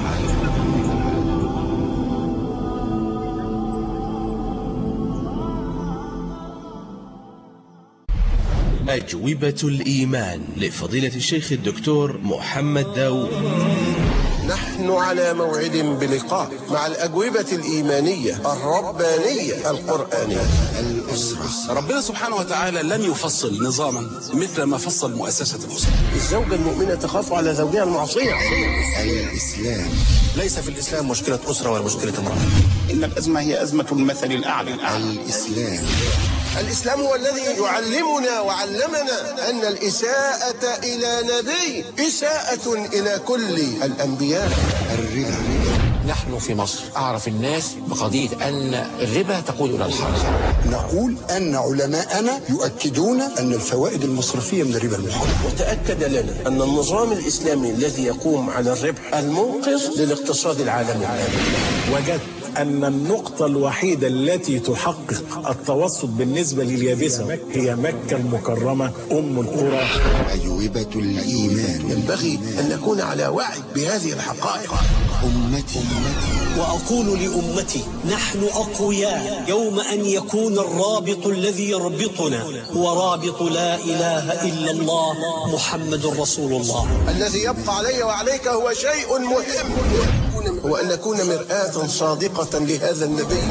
[SPEAKER 3] أجوبة الإيمان لفضيلة الشيخ الدكتور محمد داوود
[SPEAKER 9] نحن على موعد بلقاء مع الأجوبة الإيمانية الربانية القرآنية الأسرة
[SPEAKER 10] ربنا سبحانه وتعالى لم يفصل نظاما مثل ما فصل مؤسسة الأسرة
[SPEAKER 9] الزوجة المؤمنة تخاف على زوجها المعصية الإسلام
[SPEAKER 10] ليس في الإسلام مشكلة أسرة ولا مشكلة امرأة إن الأزمة هي أزمة المثل الأعلى
[SPEAKER 9] الإسلام الإسلام هو الذي يعلمنا وعلمنا أن الإساءة إلى نبي إساءة إلى كل الأنبياء الربا
[SPEAKER 11] نحن في مصر أعرف الناس بقضية أن الربا تقود إلى الحرب
[SPEAKER 12] نقول أن علماءنا يؤكدون أن الفوائد المصرفية من الربا المحرم
[SPEAKER 9] وتأكد لنا أن النظام الإسلامي الذي يقوم على الربح المنقذ للاقتصاد العالمي
[SPEAKER 13] وجدت أن النقطة الوحيدة التي تحقق التوسط بالنسبة لليابسة هي مكة المكرمة أم القرى
[SPEAKER 9] أجوبة الإيمان ينبغي أن نكون على وعي بهذه الحقائق أمتي
[SPEAKER 14] وأقول لأمتي نحن أقوياء يوم أن يكون الرابط الذي يربطنا هو رابط لا إله إلا الله محمد رسول الله
[SPEAKER 9] الذي يبقى علي وعليك هو شيء مهم هو أن نكون مرآة صادقة لهذا النبي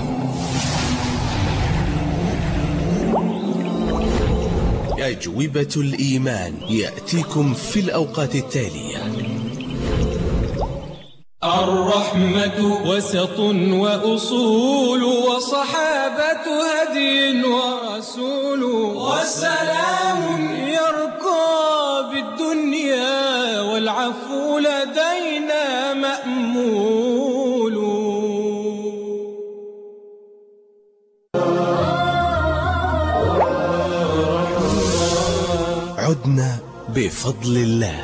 [SPEAKER 3] أجوبة الإيمان يأتيكم في الأوقات التالية
[SPEAKER 1] الرحمة وسط وأصول وصحابة هدي ورسول وسلام يرقى بالدنيا والعفو لدينا مأمول
[SPEAKER 3] عدنا بفضل الله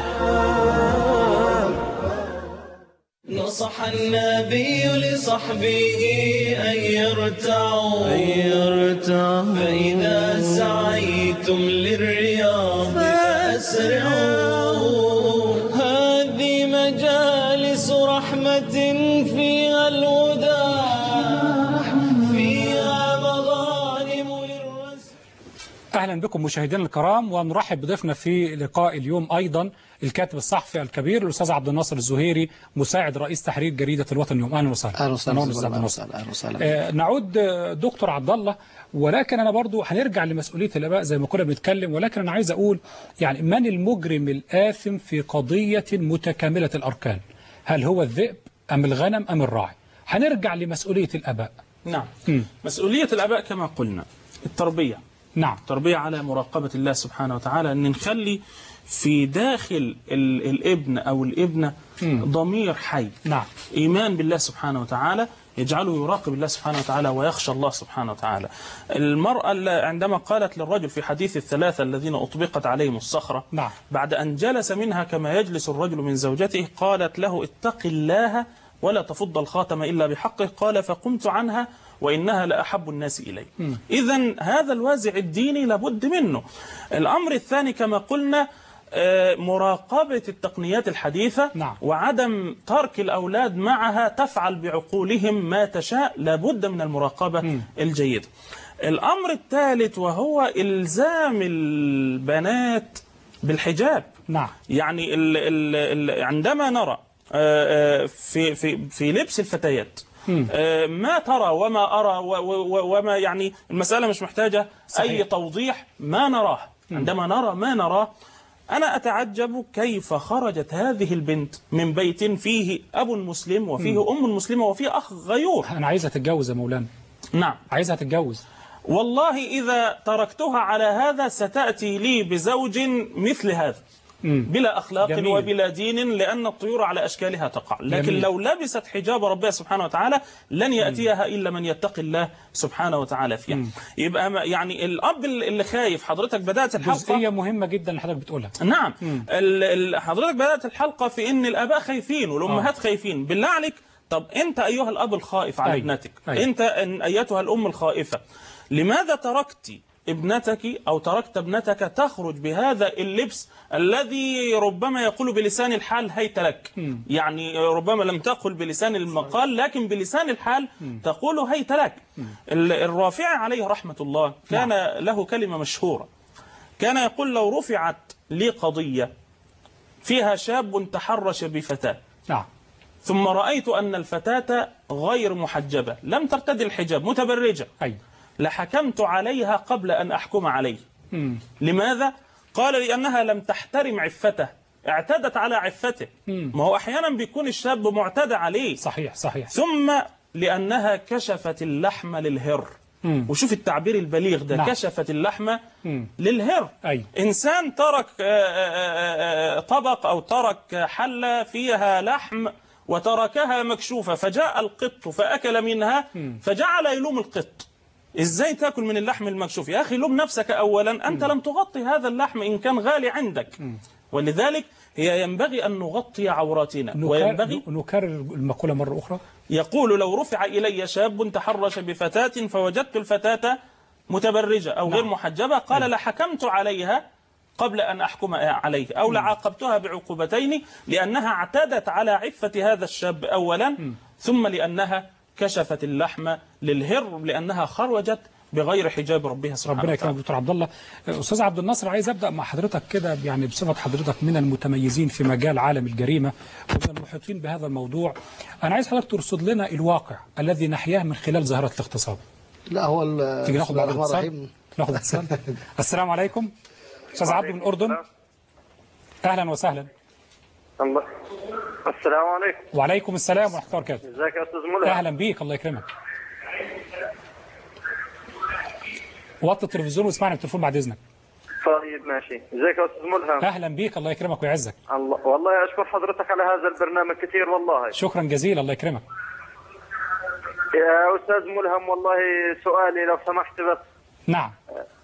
[SPEAKER 1] نصح النبي لصحبه أن يرتعوا أن يرتعوا فإذا سعيتم للرياض فأسرعوا هذه مجالس رحمة فيها الهدى فيها مغانم
[SPEAKER 2] اهلا بكم مشاهدينا الكرام ونرحب بضيفنا في لقاء اليوم ايضا الكاتب الصحفي الكبير الاستاذ عبد الناصر الزهيري مساعد رئيس تحرير جريده الوطن اليوم اهلا وسهلا
[SPEAKER 15] اهلا وسهلا
[SPEAKER 2] منور
[SPEAKER 15] أستاذ
[SPEAKER 2] أستاذ عبد
[SPEAKER 15] أهلا
[SPEAKER 2] الناصر.
[SPEAKER 15] وسهلا أهلا وسهلا
[SPEAKER 2] آه، نعود آه، دكتور عبد الله ولكن انا برضو هنرجع لمسؤوليه الاباء زي ما كنا بنتكلم ولكن انا عايز اقول يعني من المجرم الاثم في قضيه متكامله الاركان هل هو الذئب ام الغنم ام الراعي هنرجع لمسؤوليه الاباء
[SPEAKER 5] نعم
[SPEAKER 2] مم.
[SPEAKER 5] مسؤولية الآباء كما قلنا التربية
[SPEAKER 2] نعم
[SPEAKER 5] تربية على مراقبة الله سبحانه وتعالى أن نخلي في داخل ال- الابن أو الابنة ضمير حي
[SPEAKER 2] نعم
[SPEAKER 5] إيمان بالله سبحانه وتعالى يجعله يراقب الله سبحانه وتعالى ويخشى الله سبحانه وتعالى المرأة اللي عندما قالت للرجل في حديث الثلاثة الذين أطبقت عليهم الصخرة
[SPEAKER 2] نعم
[SPEAKER 5] بعد أن جلس منها كما يجلس الرجل من زوجته قالت له اتق الله ولا تفض الخاتم إلا بحقه قال فقمت عنها وإنها لأحب الناس إلي إذا هذا الوازع الديني لابد منه الأمر الثاني كما قلنا آه، مراقبة التقنيات الحديثة
[SPEAKER 2] نعم.
[SPEAKER 5] وعدم ترك الأولاد معها تفعل بعقولهم ما تشاء لابد من المراقبة الجيدة الأمر الثالث وهو إلزام البنات بالحجاب
[SPEAKER 2] نعم
[SPEAKER 5] يعني ال ال ال عندما نرى آه، آه، في في في لبس الفتيات آه، ما ترى وما أرى و- و- وما يعني المسألة مش محتاجة
[SPEAKER 2] صحيح.
[SPEAKER 5] أي توضيح ما نراه عندما نرى ما نراه أنا أتعجب كيف خرجت هذه البنت من بيت فيه أب مسلم وفيه أم مسلمة وفيه أخ غيور
[SPEAKER 2] أنا عايزها تتجوز يا مولانا
[SPEAKER 5] نعم
[SPEAKER 2] عايزها تتجوز
[SPEAKER 5] والله إذا تركتها على هذا ستأتي لي بزوج مثل هذا بلا أخلاق
[SPEAKER 2] جميل.
[SPEAKER 5] وبلا دين لأن الطيور على أشكالها تقع لكن
[SPEAKER 2] جميل.
[SPEAKER 5] لو لبست حجاب ربها سبحانه وتعالى لن يأتيها إلا من يتقي الله سبحانه وتعالى فيها يبقى ما- يعني الأب اللي خايف حضرتك بدأت الحلقة
[SPEAKER 2] جزئية مهمة جدا اللي حضرتك بتقولها
[SPEAKER 5] نعم ال- ال- حضرتك بدأت الحلقة في أن الآباء خايفين والأمهات
[SPEAKER 2] آه.
[SPEAKER 5] خايفين بالله عليك طب أنت أيها الأب الخائف على
[SPEAKER 2] أي.
[SPEAKER 5] ابنتك
[SPEAKER 2] أي.
[SPEAKER 5] أنت أن- أيتها الأم الخائفة لماذا تركت ابنتك أو تركت ابنتك تخرج بهذا اللبس الذي ربما يقول بلسان الحال هيت لك يعني ربما لم تقل بلسان المقال لكن بلسان الحال تقول هيت لك ال- الرافعي عليه رحمة الله كان له كلمة مشهورة كان يقول لو رفعت لي قضية فيها شاب تحرش بفتاة
[SPEAKER 2] نعم
[SPEAKER 5] ثم رأيت أن الفتاة غير محجبة لم ترتدي الحجاب متبرجة
[SPEAKER 2] أي
[SPEAKER 5] لحكمت عليها قبل أن أحكم عليه
[SPEAKER 2] مم.
[SPEAKER 5] لماذا؟ قال لأنها لم تحترم عفته اعتدت على عفته ما هو أحيانا بيكون الشاب معتدى عليه
[SPEAKER 2] صحيح صحيح
[SPEAKER 5] ثم لأنها كشفت اللحم للهر
[SPEAKER 2] مم.
[SPEAKER 5] وشوف التعبير البليغ ده
[SPEAKER 2] نعم.
[SPEAKER 5] كشفت اللحم
[SPEAKER 2] مم.
[SPEAKER 5] للهر
[SPEAKER 2] أي
[SPEAKER 5] إنسان ترك آه، آه، آه، طبق أو ترك حلة فيها لحم وتركها مكشوفة فجاء القط فأكل منها فجعل يلوم القط ازاي تاكل من اللحم المكشوف يا اخي لوم نفسك اولا انت لم تغطي هذا اللحم ان كان غالي عندك ولذلك هي ينبغي ان نغطي عوراتنا وينبغي
[SPEAKER 2] نكرر, نكرر المقولة مرة أخرى
[SPEAKER 5] يقول لو رفع إلي شاب تحرش بفتاة فوجدت الفتاة متبرجة أو غير محجبة قال لحكمت عليها قبل أن أحكم عليه أو لعاقبتها بعقوبتين لأنها اعتدت على عفة هذا الشاب أولا ثم لأنها كشفت اللحم للهر لأنها خرجت بغير حجاب ربها سبحانه
[SPEAKER 2] ربنا
[SPEAKER 5] وتعالى
[SPEAKER 2] يكرمك دكتور عبد الله استاذ عبد الناصر عايز ابدا مع حضرتك كده يعني بصفه حضرتك من المتميزين في مجال عالم الجريمه ومن المحيطين بهذا الموضوع انا عايز حضرتك ترصد لنا الواقع الذي نحياه من خلال ظاهره الاغتصاب
[SPEAKER 15] لا هو ال-
[SPEAKER 2] تيجي ناخد
[SPEAKER 15] بسم
[SPEAKER 2] بعض
[SPEAKER 15] الله الرحمن
[SPEAKER 2] الاتصال
[SPEAKER 15] الرحيم
[SPEAKER 2] ناخد اتصال السلام عليكم استاذ عبد من الاردن اهلا وسهلا
[SPEAKER 7] الله السلام عليكم
[SPEAKER 2] وعليكم السلام ورحمه الله وبركاته
[SPEAKER 7] ازيك يا استاذ ملهم
[SPEAKER 2] اهلا بيك الله يكرمك وطي التلفزيون واسمعني بالتليفون بعد اذنك
[SPEAKER 7] طيب ماشي ازيك يا استاذ ملهم
[SPEAKER 2] اهلا بيك الله يكرمك ويعزك
[SPEAKER 7] الله والله اشكر حضرتك على هذا البرنامج كثير والله
[SPEAKER 2] شكرا جزيلا الله يكرمك
[SPEAKER 7] يا استاذ ملهم والله سؤالي لو سمحت بس
[SPEAKER 2] نعم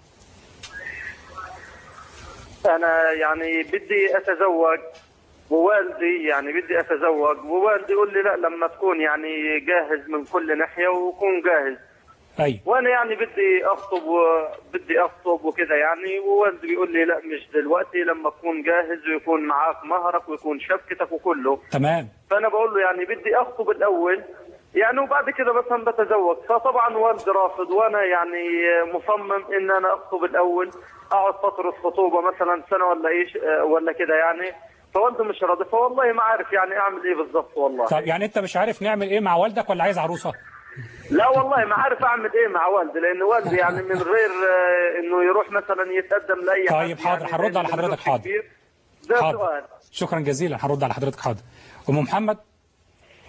[SPEAKER 7] انا يعني بدي اتزوج ووالدي يعني بدي اتزوج ووالدي يقول لي لا لما تكون يعني جاهز من كل ناحيه وكون جاهز
[SPEAKER 2] اي
[SPEAKER 7] وانا يعني بدي اخطب وبدي اخطب وكذا يعني ووالدي بيقول لي لا مش دلوقتي لما تكون جاهز ويكون معاك مهرك ويكون شبكتك وكله
[SPEAKER 2] تمام
[SPEAKER 7] فانا بقول له يعني بدي اخطب الاول يعني وبعد كده مثلا بتزوج فطبعا والدي رافض وانا يعني مصمم ان انا اخطب الاول اقعد فتره خطوبه مثلا سنه ولا ايش ولا كده يعني فوالدي مش راضي فوالله ما عارف يعني اعمل ايه بالظبط والله
[SPEAKER 2] طب يعني انت مش عارف نعمل ايه مع والدك ولا عايز عروسه
[SPEAKER 7] لا والله ما عارف اعمل ايه مع والدي لان والدي يعني من غير آه، انه يروح مثلا يتقدم لاي
[SPEAKER 2] طيب
[SPEAKER 7] حد
[SPEAKER 2] حاضر
[SPEAKER 7] يعني
[SPEAKER 2] هنرد على
[SPEAKER 7] لأنه
[SPEAKER 2] حضرتك حاضر
[SPEAKER 7] كبير. ده
[SPEAKER 2] حاضر
[SPEAKER 7] سؤال
[SPEAKER 2] شكرا جزيلا هنرد على حضرتك حاضر ام محمد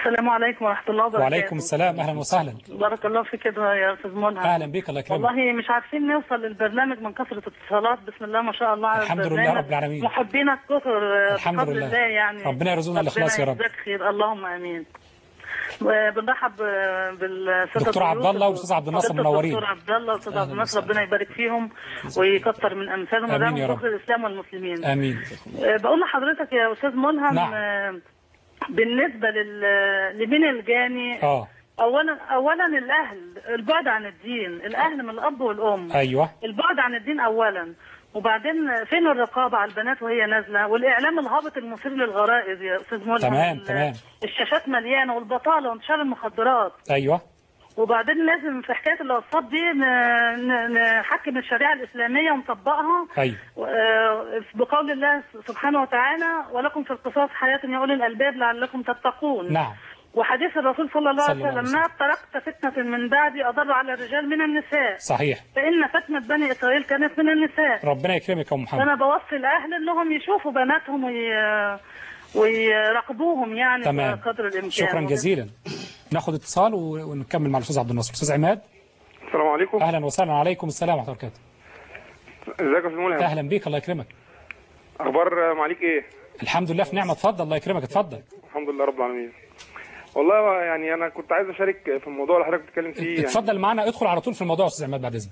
[SPEAKER 15] السلام عليكم ورحمة الله وبركاته
[SPEAKER 2] وعليكم السلام اهلا وسهلا
[SPEAKER 15] بارك الله فيك يا أستاذ ملهم
[SPEAKER 2] اهلا بك الله يكرمك
[SPEAKER 15] والله مش عارفين نوصل للبرنامج من كثرة الاتصالات بسم الله ما شاء الله على
[SPEAKER 2] الحمد لله
[SPEAKER 15] البرنامج.
[SPEAKER 2] رب العالمين.
[SPEAKER 15] محبينك كثر آه،
[SPEAKER 2] الحمد
[SPEAKER 15] بفضل
[SPEAKER 2] لله.
[SPEAKER 15] الله يعني
[SPEAKER 2] ربنا يرزقنا الإخلاص يا رب.
[SPEAKER 15] ربنا يجزاك خير اللهم امين وبنرحب آه، بالسادة
[SPEAKER 2] دكتور عبد
[SPEAKER 15] الضيوف.
[SPEAKER 2] الله والأستاذ عبد الناصر
[SPEAKER 15] سيادة
[SPEAKER 2] منورين.
[SPEAKER 15] الدكتور عبد الله والاستاذ عبد
[SPEAKER 2] أهلا
[SPEAKER 15] الناصر
[SPEAKER 2] وسهلا.
[SPEAKER 15] ربنا يبارك فيهم ويكثر من امثالهم
[SPEAKER 2] آمين
[SPEAKER 15] ودعم
[SPEAKER 2] يا رب.
[SPEAKER 15] فخر الاسلام والمسلمين
[SPEAKER 2] امين
[SPEAKER 15] آه، بقول لحضرتك يا استاذ ملهم
[SPEAKER 2] نعم.
[SPEAKER 15] آه، بالنسبه لل لمين الجاني
[SPEAKER 2] اه
[SPEAKER 15] اولا اولا الاهل البعد عن الدين الاهل من الاب والام
[SPEAKER 2] ايوه
[SPEAKER 15] البعد عن الدين اولا وبعدين فين الرقابه على البنات وهي نازله والاعلام الهابط المثير للغرائز يا استاذ ملهم
[SPEAKER 2] تمام
[SPEAKER 15] ال-
[SPEAKER 2] تمام
[SPEAKER 15] الشاشات مليانه والبطاله وانتشار المخدرات
[SPEAKER 2] ايوه
[SPEAKER 15] وبعدين لازم في حكايه الواتساب دي ن- ن- نحكم الشريعه الاسلاميه ونطبقها
[SPEAKER 2] ايوه
[SPEAKER 15] آه، بقول الله سبحانه وتعالى ولكم في القصاص حياه يا اولي الالباب لعلكم تتقون
[SPEAKER 2] نعم
[SPEAKER 15] وحديث الرسول صلى الله
[SPEAKER 2] صلى
[SPEAKER 15] عليه
[SPEAKER 2] الله عليه
[SPEAKER 15] وسلم ما تركت فتنة من بعدي أضر على الرجال من النساء
[SPEAKER 2] صحيح
[SPEAKER 15] فإن فتنة بني إسرائيل كانت من النساء
[SPEAKER 2] ربنا يكرمك يا أم محمد
[SPEAKER 15] فأنا بوصي الأهل إنهم يشوفوا بناتهم وي... ويراقبوهم يعني
[SPEAKER 2] تمام
[SPEAKER 15] قدر الإمكان
[SPEAKER 2] شكرا جزيلا ناخد اتصال و- ونكمل مع الاستاذ عبد الناصر استاذ عماد
[SPEAKER 16] السلام عليكم
[SPEAKER 2] اهلا وسهلا عليكم السلام ورحمه الله وبركاته
[SPEAKER 16] ازيك يا استاذ ملهم
[SPEAKER 2] اهلا بيك الله يكرمك
[SPEAKER 16] اخبار معاليك ايه
[SPEAKER 2] الحمد لله في نعمه اتفضل الله يكرمك اتفضل
[SPEAKER 16] الحمد لله رب العالمين والله يعني انا كنت عايز اشارك في الموضوع اللي حضرتك بتتكلم فيه يعني
[SPEAKER 2] اتفضل معانا ادخل على طول في الموضوع يا استاذ عماد بعد اذنك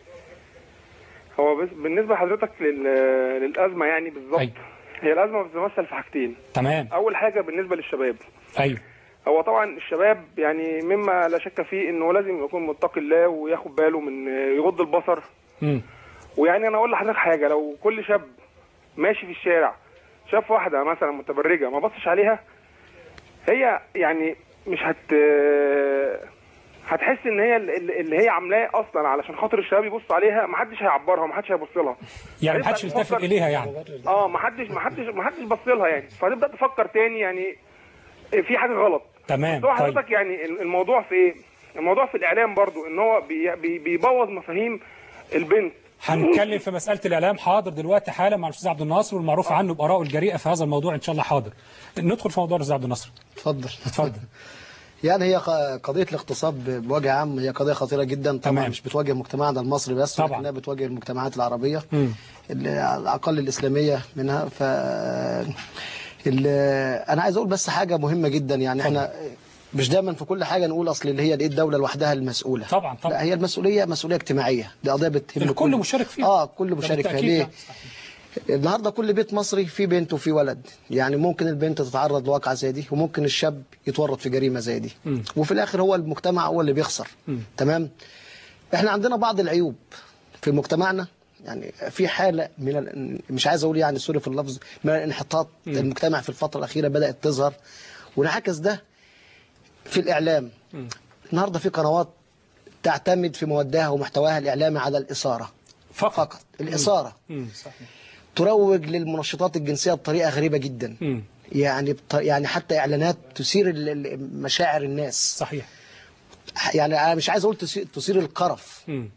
[SPEAKER 16] هو بس بالنسبه لحضرتك لل... للازمه يعني بالظبط هي الازمه بتتمثل في حاجتين
[SPEAKER 2] تمام
[SPEAKER 16] اول حاجه بالنسبه للشباب
[SPEAKER 2] ايوه
[SPEAKER 16] هو طبعا الشباب يعني مما لا شك فيه انه لازم يكون متقي الله وياخد باله من يغض البصر
[SPEAKER 2] امم
[SPEAKER 16] ويعني انا اقول لحضرتك حاجه لو كل شاب ماشي في الشارع شاف واحده مثلا متبرجه ما بصش عليها هي يعني مش هت هتحس ان هي ال- اللي هي عاملاه اصلا علشان خاطر الشباب يبص عليها ما حدش هيعبرها ما حدش هيبص لها
[SPEAKER 2] يعني محدش يلتفت اليها يعني
[SPEAKER 16] اه ما حدش ما حدش ما حدش بص لها يعني فتبدا تفكر تاني يعني في حاجه غلط
[SPEAKER 2] تمام
[SPEAKER 16] بس هو
[SPEAKER 2] طيب
[SPEAKER 16] حضرتك يعني الموضوع في ايه؟ الموضوع في الاعلام برضو ان هو بي بي بيبوظ مفاهيم البنت
[SPEAKER 2] هنتكلم في مساله الاعلام حاضر دلوقتي حالا مع الاستاذ عبد الناصر والمعروف عنه بارائه الجريئه في هذا الموضوع ان شاء الله حاضر ندخل في موضوع الاستاذ عبد الناصر
[SPEAKER 17] اتفضل
[SPEAKER 2] اتفضل
[SPEAKER 17] يعني هي ق- قضية الاغتصاب بوجه عام هي قضية خطيرة جدا طبعا
[SPEAKER 2] تمام.
[SPEAKER 17] مش بتواجه مجتمعنا المصري بس
[SPEAKER 2] طبعا.
[SPEAKER 17] لكنها بتواجه المجتمعات العربية
[SPEAKER 2] مم.
[SPEAKER 17] اللي على الأقل الإسلامية منها ف ال- أنا عايز أقول بس حاجة مهمة جدا يعني احنا مش دايما في كل حاجة نقول أصل اللي هي دي الدولة لوحدها المسؤولة
[SPEAKER 2] طبعا طبعا
[SPEAKER 17] لا هي المسؤولية مسؤولية اجتماعية دي قضية بتهم
[SPEAKER 2] الكل مشارك فيها
[SPEAKER 17] اه كل مشارك فيها
[SPEAKER 2] بالتأكيد
[SPEAKER 17] ليه؟
[SPEAKER 2] لا.
[SPEAKER 17] النهارده كل بيت مصري فيه بنت وفيه ولد يعني ممكن البنت تتعرض لواقعة زي دي وممكن الشاب يتورط في جريمة زي دي
[SPEAKER 2] مم.
[SPEAKER 17] وفي الاخر هو المجتمع هو اللي بيخسر
[SPEAKER 2] مم.
[SPEAKER 17] تمام احنا عندنا بعض العيوب في مجتمعنا يعني في حالة من ال... مش عايز اقول يعني سوري في اللفظ من الانحطاط
[SPEAKER 2] مم.
[SPEAKER 17] المجتمع في الفترة الأخيرة بدأت تظهر ونعكس ده في الإعلام
[SPEAKER 2] مم.
[SPEAKER 17] النهارده في قنوات تعتمد في مودها ومحتواها الإعلامي على الإثارة
[SPEAKER 2] فقط,
[SPEAKER 17] فقط الإثارة
[SPEAKER 2] مم. صحيح
[SPEAKER 17] تروج للمنشطات الجنسية بطريقة غريبة جدا
[SPEAKER 2] مم.
[SPEAKER 17] يعني بط... يعني حتى إعلانات تثير ال- ال- مشاعر الناس
[SPEAKER 2] صحيح
[SPEAKER 17] يعني أنا مش عايز أقول تثير, تثير القرف
[SPEAKER 2] مم.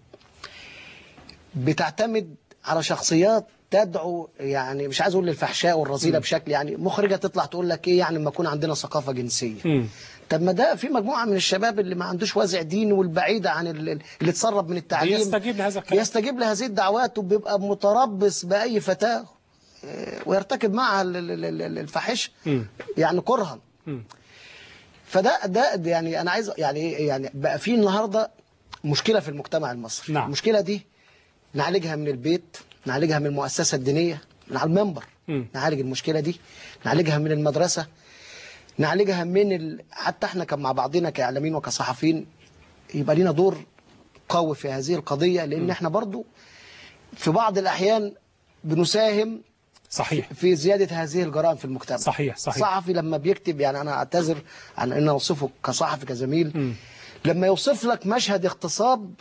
[SPEAKER 17] بتعتمد على شخصيات تدعو يعني مش عايز أقول للفحشاء والرذيلة بشكل يعني مخرجة تطلع تقول لك إيه يعني لما يكون عندنا ثقافة جنسية
[SPEAKER 2] مم.
[SPEAKER 17] طب ما ده في مجموعة من الشباب اللي ما عندوش وازع ديني والبعيدة عن ال- اللي اتسرب من التعليم
[SPEAKER 2] بيستجيب لهذا الكلام
[SPEAKER 17] بيستجيب لهذه الدعوات وبيبقى متربص بأي فتاة آه، ويرتكب معها ال- ال- ال- ال- الفاحشة
[SPEAKER 2] مم.
[SPEAKER 17] يعني كرها
[SPEAKER 2] مم.
[SPEAKER 17] فده ده ده يعني أنا عايز يعني إيه؟ يعني بقى في النهاردة مشكلة في المجتمع المصري
[SPEAKER 2] نعم.
[SPEAKER 17] المشكلة دي نعالجها من البيت نعالجها من المؤسسة الدينية من على المنبر
[SPEAKER 2] مم.
[SPEAKER 17] نعالج المشكلة دي نعالجها من المدرسة نعالجها من ال... حتى احنا كان مع بعضنا كإعلاميين وكصحفيين يبقى لنا دور قوي في هذه القضية لأن احنا برضو في بعض الأحيان بنساهم
[SPEAKER 2] صحيح
[SPEAKER 17] في زيادة هذه الجرائم في المجتمع
[SPEAKER 2] صحيح صحيح
[SPEAKER 17] صحفي لما بيكتب يعني أنا أعتذر عن أن أوصفه كصحفي كزميل
[SPEAKER 2] مم.
[SPEAKER 17] لما يوصف لك مشهد اغتصاب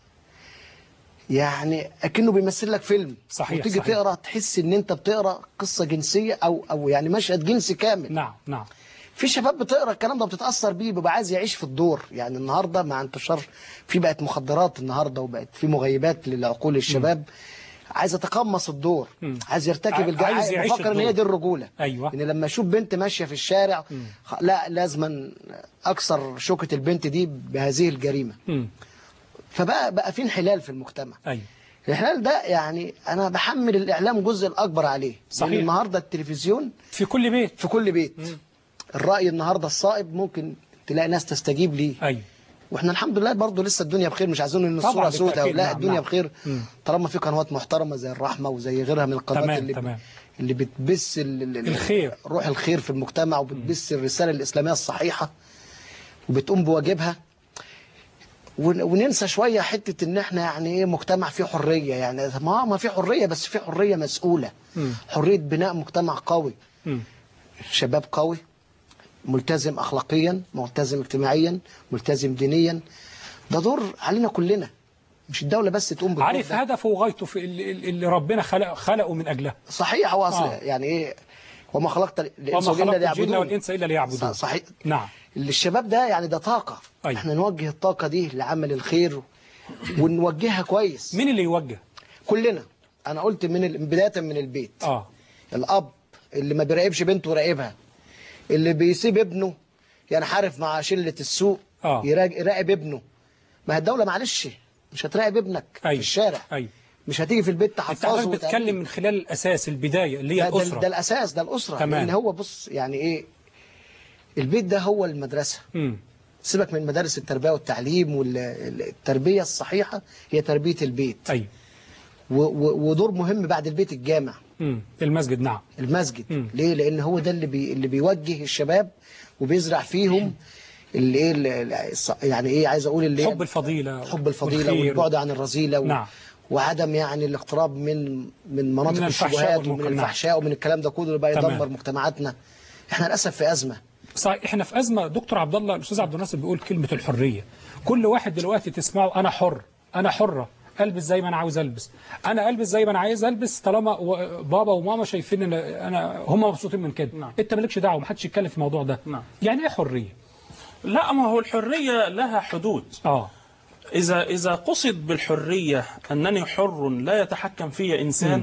[SPEAKER 17] يعني اكنه بيمثل لك فيلم
[SPEAKER 2] صحيح،
[SPEAKER 17] وتيجي
[SPEAKER 2] صحيح.
[SPEAKER 17] تقرا تحس ان انت بتقرا قصه جنسيه او او يعني مشهد جنسي كامل
[SPEAKER 2] نعم نعم
[SPEAKER 17] في شباب بتقرا الكلام ده بتتاثر بيه بيبقى عايز يعيش في الدور يعني النهارده مع انتشار في بقت مخدرات النهارده وبقت في مغيبات للعقول الشباب عايز يتقمص الدور عايز
[SPEAKER 2] ع-
[SPEAKER 17] يرتكب
[SPEAKER 2] عايز
[SPEAKER 17] الجرائم
[SPEAKER 2] يعيش
[SPEAKER 17] بفكر ان هي
[SPEAKER 2] الدور.
[SPEAKER 17] دي الرجوله
[SPEAKER 2] ايوه
[SPEAKER 17] ان لما اشوف بنت ماشيه في الشارع خ- لا لازما اكسر شوكه البنت دي بهذه الجريمه
[SPEAKER 2] مم.
[SPEAKER 17] فبقى بقى في انحلال في المجتمع
[SPEAKER 2] ايوه
[SPEAKER 17] الانحلال ده يعني انا بحمل الاعلام جزء الاكبر عليه
[SPEAKER 2] صحيح.
[SPEAKER 17] لأن النهارده التلفزيون
[SPEAKER 2] في كل بيت
[SPEAKER 17] في كل بيت الراي النهارده الصائب ممكن تلاقي ناس تستجيب ليه
[SPEAKER 2] ايوه
[SPEAKER 17] واحنا الحمد لله برضو لسه الدنيا بخير مش عايزين ان
[SPEAKER 2] طبعاً
[SPEAKER 17] الصوره سوداء
[SPEAKER 2] بالتأكيد،
[SPEAKER 17] لا
[SPEAKER 2] نعم،
[SPEAKER 17] الدنيا
[SPEAKER 2] نعم.
[SPEAKER 17] بخير
[SPEAKER 2] مم.
[SPEAKER 17] طالما في قنوات محترمه زي الرحمه وزي غيرها من القنوات
[SPEAKER 2] تمام،
[SPEAKER 17] اللي
[SPEAKER 2] تمام.
[SPEAKER 17] اللي بتبث ال- ال- ال-
[SPEAKER 2] الخير.
[SPEAKER 17] روح الخير في المجتمع وبتبث الرساله الاسلاميه الصحيحه وبتقوم بواجبها ون- وننسى شويه حته ان احنا يعني ايه مجتمع فيه حريه يعني ما ما في حريه بس في حريه مسؤوله
[SPEAKER 2] مم.
[SPEAKER 17] حريه بناء مجتمع قوي
[SPEAKER 2] مم.
[SPEAKER 17] شباب قوي ملتزم اخلاقيا ملتزم اجتماعيا ملتزم دينيا ده دور علينا كلنا مش الدوله بس تقوم بالدور
[SPEAKER 2] عارف
[SPEAKER 17] ده.
[SPEAKER 2] هدفه وغايته في اللي, اللي ربنا خلق خلقه من اجلها
[SPEAKER 17] صحيح هو اصل
[SPEAKER 2] آه.
[SPEAKER 17] يعني ايه وما خلقت الانس
[SPEAKER 2] وما
[SPEAKER 17] والجن
[SPEAKER 2] خلقت الجن
[SPEAKER 17] ليعبدون
[SPEAKER 2] والانس الا ليعبدون
[SPEAKER 17] صحيح
[SPEAKER 2] نعم
[SPEAKER 17] الشباب ده يعني ده طاقه
[SPEAKER 2] أيوة.
[SPEAKER 17] احنا نوجه الطاقه دي لعمل الخير ونوجهها كويس
[SPEAKER 2] مين اللي يوجه
[SPEAKER 17] كلنا انا قلت من ال... بدايه من البيت
[SPEAKER 2] اه
[SPEAKER 17] الاب اللي ما بيراقبش بنته يراقبها اللي بيسيب ابنه ينحرف مع شله السوق
[SPEAKER 2] آه.
[SPEAKER 17] يراج- يراقب ابنه ما هي الدوله معلش مش هتراقب ابنك
[SPEAKER 2] أيوة.
[SPEAKER 17] في الشارع
[SPEAKER 2] ايوه
[SPEAKER 17] مش هتيجي في البيت
[SPEAKER 2] انت
[SPEAKER 17] تحفظه
[SPEAKER 2] حضرتك
[SPEAKER 17] وتعمل-
[SPEAKER 2] بتتكلم من خلال الاساس البدايه اللي هي
[SPEAKER 17] ده, ده,
[SPEAKER 2] الاسره
[SPEAKER 17] ده الاساس ده الاسره
[SPEAKER 2] تمام.
[SPEAKER 17] لان هو بص يعني ايه البيت ده هو المدرسه
[SPEAKER 2] مم.
[SPEAKER 17] سيبك من مدارس التربيه والتعليم والتربيه الصحيحه هي تربيه البيت
[SPEAKER 2] ايوه
[SPEAKER 17] و- و- ودور مهم بعد البيت الجامع
[SPEAKER 2] مم. المسجد نعم
[SPEAKER 17] المسجد
[SPEAKER 2] مم.
[SPEAKER 17] ليه لان هو ده اللي بي اللي بيوجه الشباب وبيزرع فيهم اللي ايه اللي الص- يعني ايه عايز اقول اللي
[SPEAKER 2] حب الفضيله
[SPEAKER 17] حب الفضيله
[SPEAKER 2] والخير.
[SPEAKER 17] والبعد عن الرذيله و...
[SPEAKER 2] نعم.
[SPEAKER 17] وعدم يعني الاقتراب من من مناطق
[SPEAKER 2] من الفحشاء
[SPEAKER 17] الشبهات ومن
[SPEAKER 2] والمنكر. نعم.
[SPEAKER 17] الفحشاء ومن الكلام ده كله اللي بقى
[SPEAKER 2] تمام.
[SPEAKER 17] يدمر مجتمعاتنا احنا للاسف في ازمه
[SPEAKER 2] صحيح احنا في ازمه دكتور عبد الله الاستاذ عبد الناصر بيقول كلمه الحريه كل واحد دلوقتي تسمعه انا حر انا حره البس زي ما انا عاوز البس انا البس زي ما انا عايز البس طالما و- بابا وماما شايفين ان انا هم مبسوطين من كده
[SPEAKER 5] نعم.
[SPEAKER 2] انت مالكش دعوه محدش يتكلم في الموضوع ده
[SPEAKER 5] نعم.
[SPEAKER 2] يعني ايه حريه
[SPEAKER 5] لا ما هو الحرية لها حدود
[SPEAKER 2] اه
[SPEAKER 5] إذا إذا قصد بالحرية أنني حر لا يتحكم في إنسان
[SPEAKER 2] مم.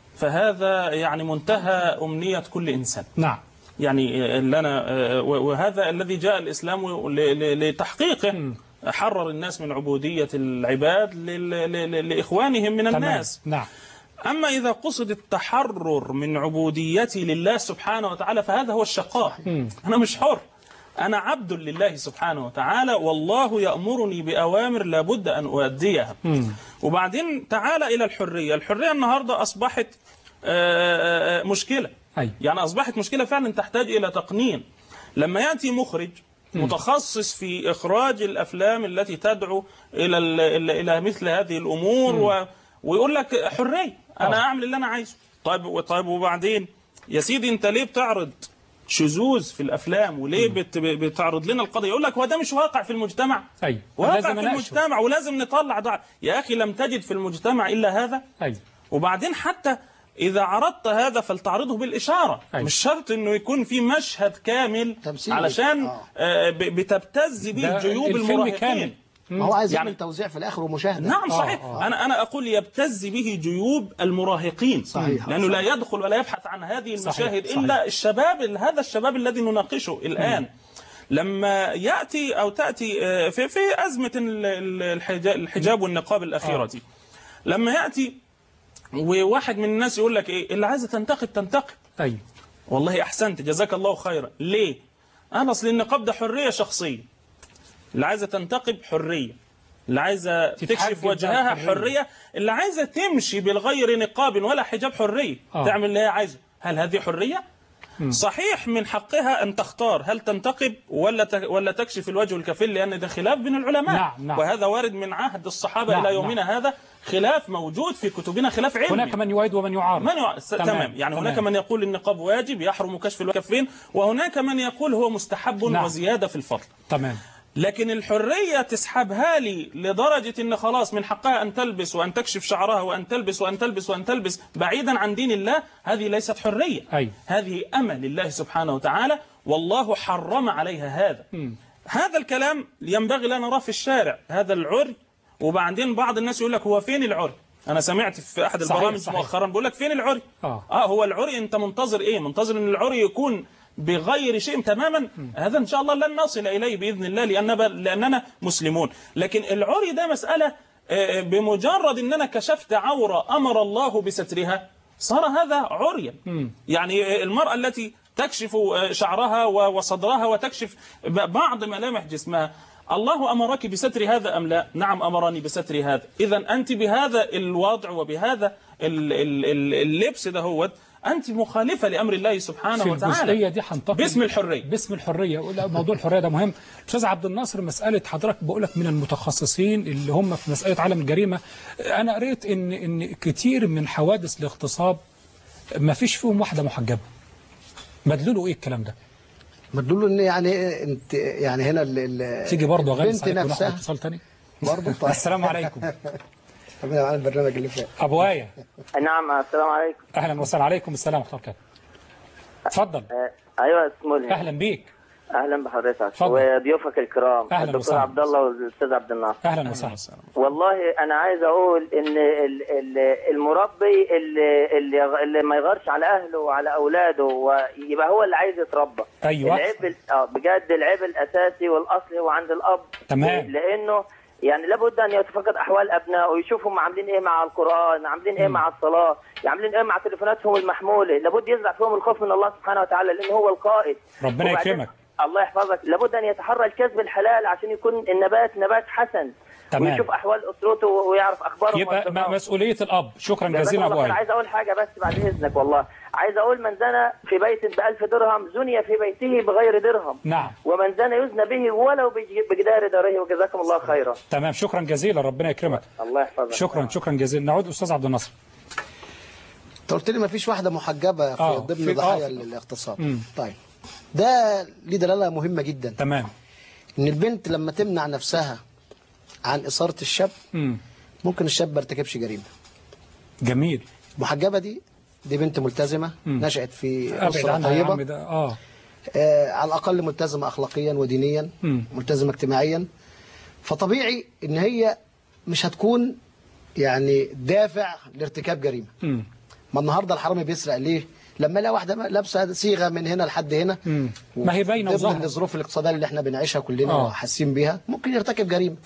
[SPEAKER 5] فهذا يعني منتهى أمنية كل إنسان
[SPEAKER 2] نعم
[SPEAKER 5] يعني اللي أنا وهذا الذي جاء الإسلام ل- ل- لتحقيقه حرر الناس من عبودية العباد لل- ل- لإخوانهم من
[SPEAKER 2] تمام.
[SPEAKER 5] الناس
[SPEAKER 2] نعم
[SPEAKER 5] أما إذا قصد التحرر من عبوديتي لله سبحانه وتعالى فهذا هو الشقاء
[SPEAKER 2] مم.
[SPEAKER 5] أنا مش حر أنا عبد لله سبحانه وتعالى والله يأمرني بأوامر لابد أن أؤديها
[SPEAKER 2] مم.
[SPEAKER 5] وبعدين تعال إلى الحرية الحرية النهاردة أصبحت آه، آه، مشكلة
[SPEAKER 2] أي.
[SPEAKER 5] يعني أصبحت مشكلة فعلا تحتاج إلى تقنين لما يأتي مخرج متخصص في إخراج الأفلام التي تدعو إلى ال- إلى إلى مثل هذه الأمور و ويقول لك حرية أنا
[SPEAKER 2] آه.
[SPEAKER 5] أعمل اللي أنا عايزه طيب طيب وبعدين يا سيدي أنت ليه بتعرض شذوذ في الافلام وليه بت بتعرض لنا القضيه يقول لك هو ده مش واقع في المجتمع
[SPEAKER 2] ايوه
[SPEAKER 5] واقع
[SPEAKER 2] لازم
[SPEAKER 5] في
[SPEAKER 2] أناقشه.
[SPEAKER 5] المجتمع ولازم نطلع ده يا اخي لم تجد في المجتمع الا هذا
[SPEAKER 2] ايوه
[SPEAKER 5] وبعدين حتى إذا عرضت هذا فلتعرضه بالإشارة
[SPEAKER 2] أيوة.
[SPEAKER 5] مش شرط إنه يكون في مشهد كامل
[SPEAKER 17] تمثيل.
[SPEAKER 5] علشان
[SPEAKER 17] آه.
[SPEAKER 5] آه، ب- بتبتز به
[SPEAKER 2] ده
[SPEAKER 5] جيوب
[SPEAKER 2] الفيلم
[SPEAKER 5] المراهقين
[SPEAKER 2] كامل.
[SPEAKER 17] ما هو عايز
[SPEAKER 5] يعني-
[SPEAKER 17] يعمل توزيع في الاخر ومشاهده
[SPEAKER 5] نعم
[SPEAKER 2] آه،
[SPEAKER 5] صحيح
[SPEAKER 2] آه.
[SPEAKER 5] انا انا اقول يبتز به جيوب المراهقين
[SPEAKER 17] صحيح.
[SPEAKER 5] لانه لا يدخل ولا يبحث عن هذه
[SPEAKER 2] صحيح،
[SPEAKER 5] المشاهد
[SPEAKER 2] صحيح.
[SPEAKER 5] الا الشباب هذا الشباب الذي نناقشه الان لما ياتي او تاتي آه، في في ازمه ال- ال- الحجا- الحجاب والنقاب الاخيره
[SPEAKER 2] آه.
[SPEAKER 5] دي لما ياتي وواحد من الناس يقول لك ايه اللي عايزه تنتقب تنتقب
[SPEAKER 2] ايوه
[SPEAKER 5] والله احسنت جزاك الله خيرا ليه انا اصل النقاب ده حريه شخصيه اللي عايزه تنتقب حريه اللي عايزه
[SPEAKER 2] تتحجب
[SPEAKER 5] تكشف
[SPEAKER 2] بقى
[SPEAKER 5] وجهها
[SPEAKER 2] حرية.
[SPEAKER 5] حريه اللي عايزه تمشي بالغير نقاب ولا حجاب حريه
[SPEAKER 2] آه.
[SPEAKER 5] تعمل اللي هي عايزه هل هذه حريه صحيح من حقها ان تختار هل تنتقب ولا ت- ولا تكشف الوجه والكفين لان ده خلاف بين العلماء
[SPEAKER 2] نعم، نعم.
[SPEAKER 5] وهذا وارد من عهد الصحابه
[SPEAKER 2] نعم،
[SPEAKER 5] الى يومنا هذا خلاف موجود في كتبنا خلاف علمي
[SPEAKER 2] هناك من يؤيد ومن يعارض
[SPEAKER 5] من يع... س...
[SPEAKER 2] تمام،
[SPEAKER 5] تمام. يعني
[SPEAKER 2] تمام.
[SPEAKER 5] هناك من يقول النقاب واجب يحرم كشف الكفين وهناك من يقول هو مستحب
[SPEAKER 2] نعم.
[SPEAKER 5] وزيادة في الفضل
[SPEAKER 2] تمام
[SPEAKER 5] لكن الحرية تسحبها لي لدرجة ان خلاص من حقها ان تلبس وان تكشف شعرها وان تلبس وان تلبس وان تلبس بعيدا عن دين الله هذه ليست حرية
[SPEAKER 2] أي.
[SPEAKER 5] هذه امل لله سبحانه وتعالى والله حرم عليها هذا هذا الكلام ينبغي لا نراه في الشارع هذا العري وبعدين بعض الناس يقول لك هو فين العري انا سمعت في احد
[SPEAKER 2] صحيح،
[SPEAKER 5] البرامج
[SPEAKER 2] صحيح.
[SPEAKER 5] مؤخرا بيقول لك فين العري
[SPEAKER 2] اه
[SPEAKER 5] اه هو العري انت منتظر ايه منتظر ان العري يكون بغير شيء تماما هذا ان شاء الله لن نصل اليه باذن الله لان لاننا مسلمون لكن العري ده مساله آه، بمجرد ان انا كشفت عوره امر الله بسترها صار هذا عريا يعني المراه التي تكشف آه، شعرها و- وصدرها وتكشف ب- بعض ملامح جسمها الله امرك بستر هذا ام لا؟ نعم امرني بستر هذا، اذا انت بهذا الوضع وبهذا ال- ال- ال- اللبس ده هو انت مخالفه لامر الله سبحانه
[SPEAKER 2] في
[SPEAKER 5] وتعالى
[SPEAKER 2] الجزئيه دي هنتقل
[SPEAKER 5] باسم الحريه
[SPEAKER 2] باسم الحريه لا، موضوع الحريه ده مهم استاذ عبد الناصر مساله حضرتك بقول لك من المتخصصين اللي هم في مساله عالم الجريمه انا قريت ان ان كتير من حوادث الاغتصاب ما فيش فيهم واحده محجبه مدلوله ايه الكلام ده
[SPEAKER 17] مدلول ان يعني انت يعني هنا ال- ال-
[SPEAKER 2] تيجي برضه غالي
[SPEAKER 17] البنت
[SPEAKER 2] عليك وناخد
[SPEAKER 17] نفسها
[SPEAKER 2] اتصال تاني
[SPEAKER 17] برضه طيب
[SPEAKER 2] السلام عليكم
[SPEAKER 17] ربنا معانا البرنامج اللي فات
[SPEAKER 2] ابو ايه
[SPEAKER 18] نعم السلام عليكم
[SPEAKER 2] اهلا وسهلا عليكم السلام ورحمه الله وبركاته اتفضل
[SPEAKER 18] ايوه اسمه
[SPEAKER 2] اهلا بيك
[SPEAKER 18] اهلا بحضرتك
[SPEAKER 2] اتفضل.
[SPEAKER 18] وضيوفك الكرام
[SPEAKER 2] أهلا
[SPEAKER 18] الدكتور
[SPEAKER 2] وسهلا.
[SPEAKER 18] عبد الله والاستاذ عبد الناصر
[SPEAKER 2] اهلا وسهلا
[SPEAKER 18] والله انا عايز اقول ان ال- ال- المربي اللي, اللي اللي ما يغارش على اهله وعلى اولاده ويبقى هو اللي عايز يتربى
[SPEAKER 2] أيوة.
[SPEAKER 18] العيب ال- اه بجد العيب الاساسي والاصلي هو عند الاب
[SPEAKER 2] تمام.
[SPEAKER 18] لانه يعني لابد ان يتفقد احوال ابنائه ويشوفهم عاملين ايه مع القران عاملين ايه مع الصلاه عاملين ايه مع تليفوناتهم المحموله لابد يزرع فيهم الخوف من الله سبحانه وتعالى لان هو القائد
[SPEAKER 2] ربنا
[SPEAKER 18] وبعدين-
[SPEAKER 2] يكرمك.
[SPEAKER 18] الله يحفظك لابد ان يتحرى الكسب الحلال عشان يكون النبات نبات حسن
[SPEAKER 2] تمام.
[SPEAKER 18] ويشوف احوال اسرته ويعرف اخبارهم
[SPEAKER 2] يبقى
[SPEAKER 18] وأصدقائهم.
[SPEAKER 2] م- مسؤوليه الاب شكرا
[SPEAKER 18] جزاك
[SPEAKER 2] جزيلا
[SPEAKER 18] الله
[SPEAKER 2] ابو
[SPEAKER 18] خير.
[SPEAKER 2] ايه
[SPEAKER 18] عايز اقول حاجه بس بعد اذنك والله عايز اقول من زنى في بيت بألف درهم زني في بيته بغير درهم
[SPEAKER 2] نعم
[SPEAKER 18] ومن زنى يزنى به ولو بج- بجدار داره وجزاكم الله خيرا
[SPEAKER 2] تمام شكرا جزيلا ربنا يكرمك
[SPEAKER 18] الله يحفظك
[SPEAKER 2] شكرا شكرا جزيلا نعود استاذ عبد الناصر
[SPEAKER 17] انت قلت لي ما فيش واحده محجبه في
[SPEAKER 2] آه،
[SPEAKER 17] ضمن
[SPEAKER 2] في-
[SPEAKER 17] ضحايا
[SPEAKER 2] آه.
[SPEAKER 17] الاغتصاب
[SPEAKER 2] مم.
[SPEAKER 17] طيب ده ليه دلاله مهمه جدا
[SPEAKER 2] تمام
[SPEAKER 17] ان البنت لما تمنع نفسها عن اثاره الشاب
[SPEAKER 2] مم.
[SPEAKER 17] ممكن الشاب ما ارتكبش جريمه
[SPEAKER 2] جميل
[SPEAKER 17] محجبه دي دي بنت ملتزمه
[SPEAKER 2] مم.
[SPEAKER 17] نشأت في
[SPEAKER 2] ابعد
[SPEAKER 17] اسره
[SPEAKER 2] عنها يا عم
[SPEAKER 17] طيبه
[SPEAKER 2] ده اه
[SPEAKER 17] آه على الاقل ملتزمه اخلاقيا ودينيا
[SPEAKER 2] مم.
[SPEAKER 17] ملتزمه اجتماعيا فطبيعي ان هي مش هتكون يعني دافع لارتكاب جريمه
[SPEAKER 2] مم.
[SPEAKER 17] ما النهارده الحرامي بيسرق ليه لما يلاقي واحده لابسه صيغه من هنا لحد هنا
[SPEAKER 2] مم. ما هي باينه
[SPEAKER 17] ضمن
[SPEAKER 2] وظاهره
[SPEAKER 17] الظروف الاقتصاديه اللي احنا بنعيشها كلنا
[SPEAKER 2] آه.
[SPEAKER 17] وحاسين بيها ممكن يرتكب جريمه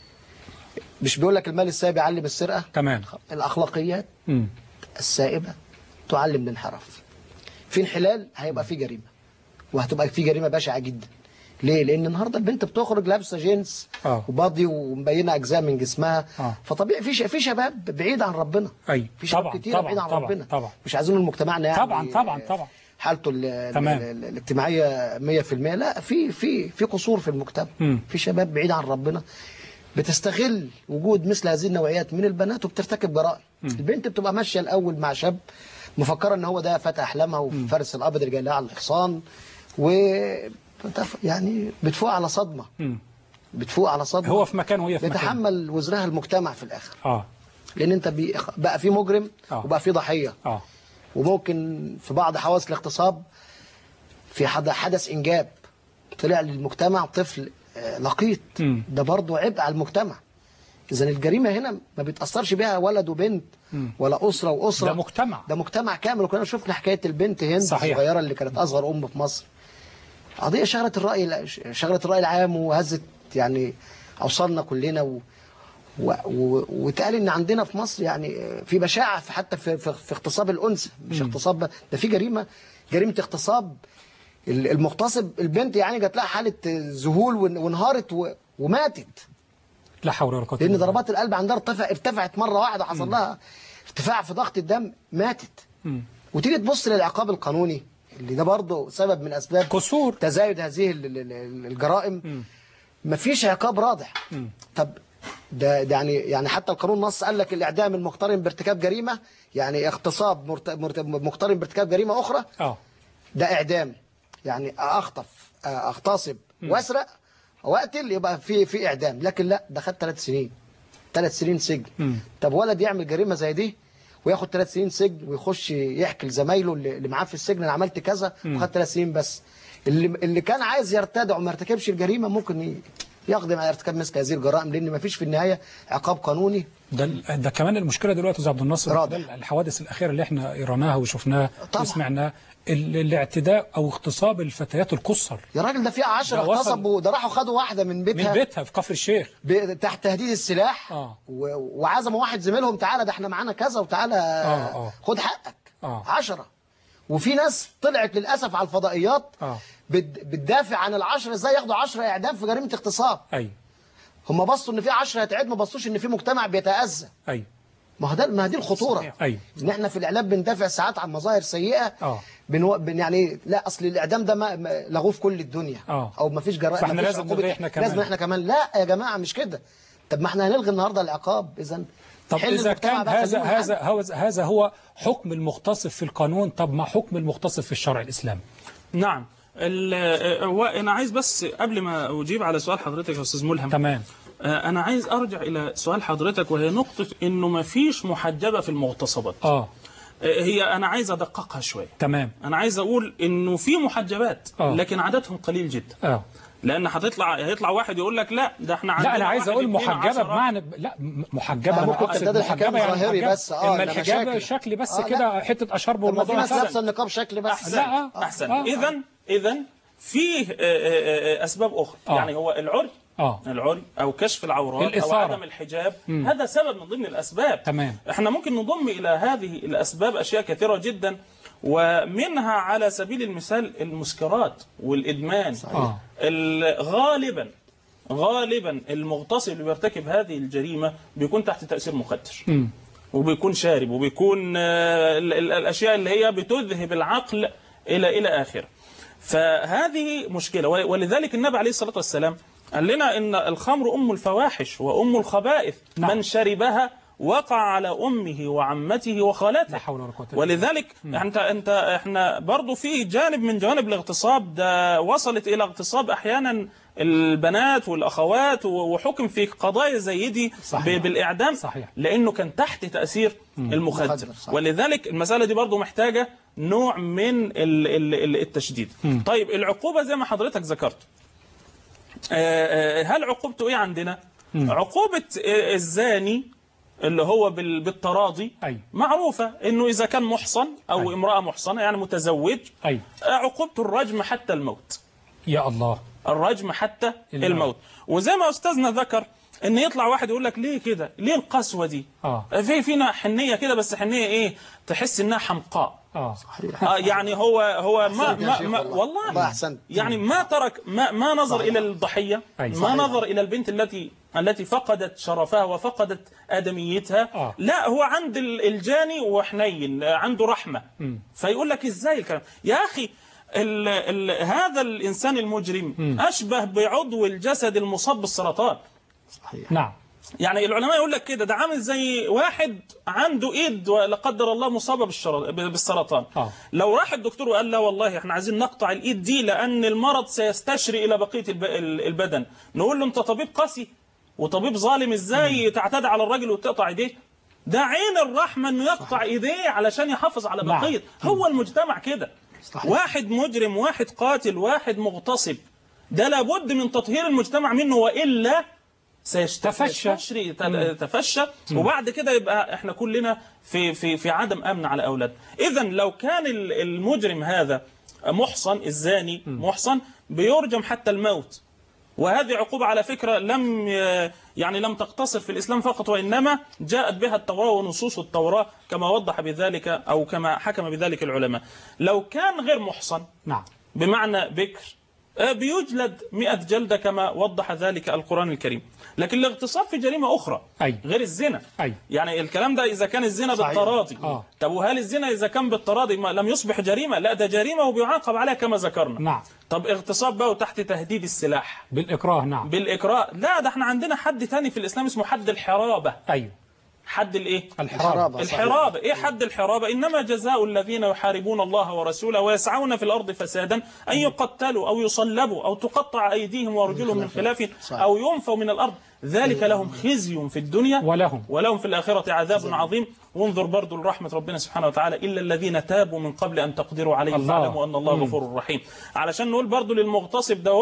[SPEAKER 17] مش بيقول لك المال السائب يعلم السرقه
[SPEAKER 2] تمام
[SPEAKER 17] الاخلاقيات
[SPEAKER 2] مم.
[SPEAKER 17] السائبه تعلم الانحراف في انحلال هيبقى في جريمه وهتبقى في جريمه بشعه جدا ليه لان النهارده البنت بتخرج لابسه جينز
[SPEAKER 2] اه
[SPEAKER 17] وبادي ومبينه اجزاء من جسمها
[SPEAKER 2] اه
[SPEAKER 17] فطبيعي في ش- في شباب بعيد عن ربنا
[SPEAKER 2] اي
[SPEAKER 17] في شباب
[SPEAKER 2] طبعا
[SPEAKER 17] كتير
[SPEAKER 2] طبعا
[SPEAKER 17] بعيد عن
[SPEAKER 2] طبعا
[SPEAKER 17] ربنا
[SPEAKER 2] طبعا
[SPEAKER 17] مش عايزين نقول مجتمعنا يعني
[SPEAKER 2] طبعا طبعا طبعا
[SPEAKER 17] حالته ال-
[SPEAKER 2] تمام.
[SPEAKER 17] ال- ال- الاجتماعيه 100% لا في في في قصور في المجتمع
[SPEAKER 2] مم.
[SPEAKER 17] في شباب بعيد عن ربنا بتستغل وجود مثل هذه النوعيات من البنات وبترتكب جرائم البنت بتبقى ماشيه الاول مع شاب مفكره ان هو ده فتى احلامها وفارس الابيض اللي جاي لها على الحصان و بتف- يعني بتفوق على صدمه
[SPEAKER 2] مم.
[SPEAKER 17] بتفوق على صدمه
[SPEAKER 2] هو في مكان وهي في مكان
[SPEAKER 17] بيتحمل وزرها المجتمع في الاخر
[SPEAKER 2] اه
[SPEAKER 17] لان انت بي- بقى في مجرم
[SPEAKER 2] آه.
[SPEAKER 17] وبقى في ضحيه
[SPEAKER 2] اه
[SPEAKER 17] وممكن في بعض حوادث الاغتصاب في حد- حدث انجاب طلع للمجتمع طفل آه، لقيط
[SPEAKER 2] مم.
[SPEAKER 17] ده برضه عبء على المجتمع اذا الجريمه هنا ما بيتاثرش بيها ولد وبنت
[SPEAKER 2] مم.
[SPEAKER 17] ولا اسره واسره
[SPEAKER 2] ده مجتمع
[SPEAKER 17] ده مجتمع كامل وكنا شفنا حكايه البنت هند
[SPEAKER 2] صحيح.
[SPEAKER 17] الصغيره اللي كانت اصغر ام في مصر قضيه شغلت الراي شغلت الراي العام وهزت يعني اوصلنا كلنا و... و... و... واتقال ان عندنا في مصر يعني في بشاعه في حتى في, في, في اغتصاب الانثى مش
[SPEAKER 2] مم.
[SPEAKER 17] اغتصاب ب- ده في جريمه جريمه اغتصاب ال- المغتصب البنت يعني جات لها حاله ذهول وان- وانهارت و... وماتت
[SPEAKER 2] لا حول ولا قوه
[SPEAKER 17] لان
[SPEAKER 2] إلا بالله.
[SPEAKER 17] ضربات القلب عندها ارتفع ارتفعت مره واحده حصل لها ارتفاع في ضغط الدم ماتت
[SPEAKER 2] مم.
[SPEAKER 17] وتيجي تبص للعقاب القانوني اللي ده برضه سبب من اسباب
[SPEAKER 2] قصور
[SPEAKER 17] تزايد هذه ال- ال- ال- الجرائم مفيش عقاب رادع
[SPEAKER 2] مم.
[SPEAKER 17] طب ده, ده يعني يعني حتى القانون نص قال لك الاعدام المقترن بارتكاب جريمه يعني اغتصاب مرت- مرت- مقترن بارتكاب جريمه اخرى
[SPEAKER 2] اه
[SPEAKER 17] ده اعدام يعني اخطف اغتصب واسرق واقتل يبقى في في اعدام لكن لا ده خد ثلاث سنين ثلاث سنين سجن
[SPEAKER 2] مم.
[SPEAKER 17] طب ولد يعمل جريمه زي دي وياخد ثلاث سنين سجن ويخش يحكي لزمايله اللي اللي معاه في السجن انا عملت كذا
[SPEAKER 2] مم.
[SPEAKER 17] وخد ثلاث سنين بس اللي اللي كان عايز يرتدع وما يرتكبش الجريمه ممكن ي- يقدم على ارتكاب مثل هذه الجرائم لان ما فيش في النهايه عقاب قانوني
[SPEAKER 2] ده ده كمان المشكله دلوقتي يا عبد الناصر ده الحوادث الاخيره اللي احنا قريناها وشفناها وسمعناها ال- الاعتداء او اغتصاب الفتيات القصر
[SPEAKER 17] يا راجل ده في 10
[SPEAKER 2] ده وصل-
[SPEAKER 17] اغتصبوا ده راحوا خدوا واحده من بيتها
[SPEAKER 2] من بيتها في كفر الشيخ
[SPEAKER 17] ب- تحت تهديد السلاح
[SPEAKER 2] اه
[SPEAKER 17] و- وعزموا واحد زميلهم تعالى ده احنا معانا كذا وتعالى
[SPEAKER 2] اه
[SPEAKER 17] خد حقك
[SPEAKER 2] اه
[SPEAKER 17] عشرة وفي ناس طلعت للأسف على الفضائيات
[SPEAKER 2] اه
[SPEAKER 17] بت- بتدافع عن العشرة ازاي ياخدوا عشرة إعدام في جريمة اغتصاب
[SPEAKER 2] ايوه
[SPEAKER 17] هم بصوا ان في عشرة هيتعد ما بصوش ان في مجتمع بيتأذى
[SPEAKER 2] ايوه
[SPEAKER 17] ما هو ده ما هي دي الخطورة
[SPEAKER 2] صحيح. ايوه
[SPEAKER 17] ان احنا في الإعلام بندافع ساعات عن مظاهر سيئة
[SPEAKER 2] اه
[SPEAKER 17] بنو... بن يعني لا اصل الاعدام ده ما... ما... لغوه في كل الدنيا
[SPEAKER 2] اه
[SPEAKER 17] او ما فيش جرائم
[SPEAKER 2] فاحنا
[SPEAKER 17] ما فيش
[SPEAKER 2] لازم
[SPEAKER 17] عقوبة.
[SPEAKER 2] نلغي احنا كمان.
[SPEAKER 17] لازم احنا كمان لا يا جماعه مش كده طب ما احنا هنلغي النهارده العقاب اذا
[SPEAKER 2] طب إذا كان هذا هذا هذا هذا هو حكم المغتصب في القانون طب ما حكم المغتصب في الشرع الإسلامي
[SPEAKER 5] نعم ال- هو انا عايز بس قبل ما اجيب على سؤال حضرتك يا استاذ ملهم
[SPEAKER 2] تمام
[SPEAKER 5] انا عايز ارجع الى سؤال حضرتك وهي نقطه انه ما فيش محجبه في المغتصبات
[SPEAKER 2] اه
[SPEAKER 5] هي انا عايز ادققها شويه
[SPEAKER 2] تمام
[SPEAKER 5] انا عايز اقول انه في محجبات
[SPEAKER 2] آه.
[SPEAKER 5] لكن عددهم قليل جدا
[SPEAKER 2] اه
[SPEAKER 5] لان هتطلع هيطلع واحد يقول لك لا ده احنا عندنا
[SPEAKER 2] لا انا عايز
[SPEAKER 5] واحد
[SPEAKER 2] اقول
[SPEAKER 5] اتنين
[SPEAKER 2] محجبه
[SPEAKER 5] عشرة.
[SPEAKER 2] بمعنى لا م- محجبه
[SPEAKER 17] آه،
[SPEAKER 2] أنا
[SPEAKER 17] ممكن
[SPEAKER 2] أقصد
[SPEAKER 17] تعداد الحجاب
[SPEAKER 2] محجبة يعني
[SPEAKER 17] ظاهري
[SPEAKER 2] حجاب.
[SPEAKER 17] بس، آه،
[SPEAKER 2] اما
[SPEAKER 17] إنما
[SPEAKER 2] الحجاب
[SPEAKER 17] شكل.
[SPEAKER 2] شكلي بس
[SPEAKER 17] آه، لا.
[SPEAKER 2] كده حته اشرب
[SPEAKER 17] طب ما في
[SPEAKER 2] والموضوع
[SPEAKER 17] ناس
[SPEAKER 2] انتهى.
[SPEAKER 17] لابسه النقاب شكل بس
[SPEAKER 5] احسن
[SPEAKER 2] لا، آه،
[SPEAKER 5] احسن
[SPEAKER 2] آه، آه.
[SPEAKER 5] اذا اذا فيه آه، آه، آه، اسباب اخرى
[SPEAKER 2] آه.
[SPEAKER 5] يعني هو العري
[SPEAKER 2] اه
[SPEAKER 5] العري او كشف العورات او
[SPEAKER 2] الإثارة.
[SPEAKER 5] عدم الحجاب
[SPEAKER 2] مم.
[SPEAKER 5] هذا سبب من ضمن الاسباب
[SPEAKER 2] تمام
[SPEAKER 5] احنا ممكن نضم الى هذه الاسباب اشياء كثيره جدا ومنها على سبيل المثال المسكرات والادمان
[SPEAKER 2] آه.
[SPEAKER 5] ال- غالبا غالبا المغتصب اللي بيرتكب هذه الجريمه بيكون تحت تاثير مخدر
[SPEAKER 2] مم.
[SPEAKER 5] وبيكون شارب وبيكون آه، ال- ال- الاشياء اللي هي بتذهب العقل الى الى اخره فهذه مشكله ول- ولذلك النبي عليه الصلاه والسلام قال لنا ان الخمر ام الفواحش وام الخبائث
[SPEAKER 2] نعم.
[SPEAKER 5] من شربها وقع على امه وعمته وخالته
[SPEAKER 2] لا حول ولا قوه إلا
[SPEAKER 5] ولذلك انت انت احنا برضو في جانب من جوانب الاغتصاب ده وصلت الى اغتصاب احيانا البنات والاخوات و- وحكم في قضايا زي دي
[SPEAKER 2] صحيح.
[SPEAKER 5] ب- بالاعدام
[SPEAKER 2] صحيح.
[SPEAKER 5] لانه كان تحت تاثير المخدر
[SPEAKER 17] مخدر، صحيح.
[SPEAKER 5] ولذلك المساله دي برضو محتاجه نوع من ال- ال- ال- التشديد
[SPEAKER 2] مم.
[SPEAKER 5] طيب العقوبه زي ما حضرتك ذكرت آه، آه، هل عقوبته ايه عندنا
[SPEAKER 2] مم.
[SPEAKER 5] عقوبه آه، الزاني اللي هو بال- بالتراضي
[SPEAKER 2] أيوة.
[SPEAKER 5] معروفة انه اذا كان محصن او
[SPEAKER 2] أيوة.
[SPEAKER 5] امرأة محصنة يعني متزوج
[SPEAKER 2] ايوه
[SPEAKER 5] آه، عقوبته الرجم حتى الموت
[SPEAKER 2] يا الله
[SPEAKER 5] الرجم حتى
[SPEAKER 2] الموت.
[SPEAKER 5] الموت وزي ما استاذنا ذكر ان يطلع واحد يقول لك ليه كده ليه القسوة دي
[SPEAKER 2] اه
[SPEAKER 5] في فينا حنية كده بس حنية ايه تحس انها حمقاء
[SPEAKER 2] اه
[SPEAKER 5] آه يعني هو هو ما
[SPEAKER 17] أحسنت يا
[SPEAKER 5] ما,
[SPEAKER 17] شيخ
[SPEAKER 5] ما
[SPEAKER 17] والله.
[SPEAKER 5] والله
[SPEAKER 17] والله أحسنت.
[SPEAKER 5] يعني ما ترك ما ما نظر
[SPEAKER 17] صحيح.
[SPEAKER 5] الى الضحيه
[SPEAKER 2] أي.
[SPEAKER 5] ما
[SPEAKER 17] صحيح.
[SPEAKER 5] نظر الى البنت التي التي فقدت شرفها وفقدت ادميتها
[SPEAKER 2] آه.
[SPEAKER 5] لا هو عند ال- الجاني وحنين عنده رحمه
[SPEAKER 2] مم.
[SPEAKER 5] فيقول لك ازاي الكلام يا اخي ال ال هذا الانسان المجرم
[SPEAKER 2] مم.
[SPEAKER 5] اشبه بعضو الجسد المصاب بالسرطان
[SPEAKER 17] صحيح
[SPEAKER 2] نعم
[SPEAKER 5] يعني العلماء يقول لك كده ده عامل زي واحد عنده ايد ولا قدر الله مصابه بالشر- بالسرطان
[SPEAKER 2] آه.
[SPEAKER 5] لو راح الدكتور وقال لا والله احنا عايزين نقطع الايد دي لان المرض سيستشري الى بقيه الب- ال- البدن نقول له انت طبيب قاسي وطبيب ظالم ازاي تعتدي على الراجل وتقطع ايديه ده عين الرحمه انه يقطع ايديه علشان يحافظ على
[SPEAKER 2] نعم.
[SPEAKER 5] بقيه هو المجتمع كده
[SPEAKER 17] صحيح.
[SPEAKER 5] واحد مجرم واحد قاتل واحد مغتصب ده لابد من تطهير المجتمع منه والا سيشت-
[SPEAKER 2] تفشى.
[SPEAKER 5] سيستشري تل- تفشى وبعد كده يبقى احنا كلنا في في في عدم امن على اولاد اذا لو كان ال- المجرم هذا محصن الزاني محصن بيرجم حتى الموت وهذه عقوبة على فكرة لم ي- يعني لم تقتصر في الإسلام فقط وإنما جاءت بها التوراة ونصوص التوراة كما وضح بذلك أو كما حكم بذلك العلماء لو كان غير محصن
[SPEAKER 2] نعم
[SPEAKER 5] بمعنى بكر آه، بيجلد مئة جلدة كما وضح ذلك القرآن الكريم لكن الاغتصاب في جريمة أخرى
[SPEAKER 2] أي.
[SPEAKER 5] غير الزنا
[SPEAKER 2] أي.
[SPEAKER 5] يعني الكلام ده إذا كان الزنا
[SPEAKER 17] صحيح.
[SPEAKER 5] بالتراضي
[SPEAKER 2] آه.
[SPEAKER 5] طب وهل الزنا إذا كان بالتراضي ما لم يصبح جريمة لا ده جريمة وبيعاقب عليها كما ذكرنا
[SPEAKER 2] نعم
[SPEAKER 5] طب اغتصاب بقى وتحت تهديد السلاح
[SPEAKER 2] بالإكراه نعم
[SPEAKER 5] بالإكراه لا ده احنا عندنا حد تاني في الإسلام اسمه حد الحرابة
[SPEAKER 2] أيوه
[SPEAKER 5] حد الإيه
[SPEAKER 2] الحراب
[SPEAKER 17] صحيح.
[SPEAKER 5] الحرابة إيه حد الحرابة إنما جزاء الذين يحاربون الله ورسوله ويسعون في الأرض فسادا أن يقتلوا أو يصلبوا أو تقطع أيديهم وأرجلهم من خلاف
[SPEAKER 17] صحيح.
[SPEAKER 5] أو ينفوا من الأرض ذلك لهم خزي في الدنيا
[SPEAKER 2] ولهم
[SPEAKER 5] ولهم في الآخرة عذاب عظيم وانظر برضو لرحمة ربنا سبحانه وتعالى إلا الذين تابوا من قبل أن تقدروا عليهم
[SPEAKER 2] الله.
[SPEAKER 5] فاعلموا أن الله
[SPEAKER 2] مم.
[SPEAKER 5] غفور رحيم علشان نقول برضو للمغتصب ده هو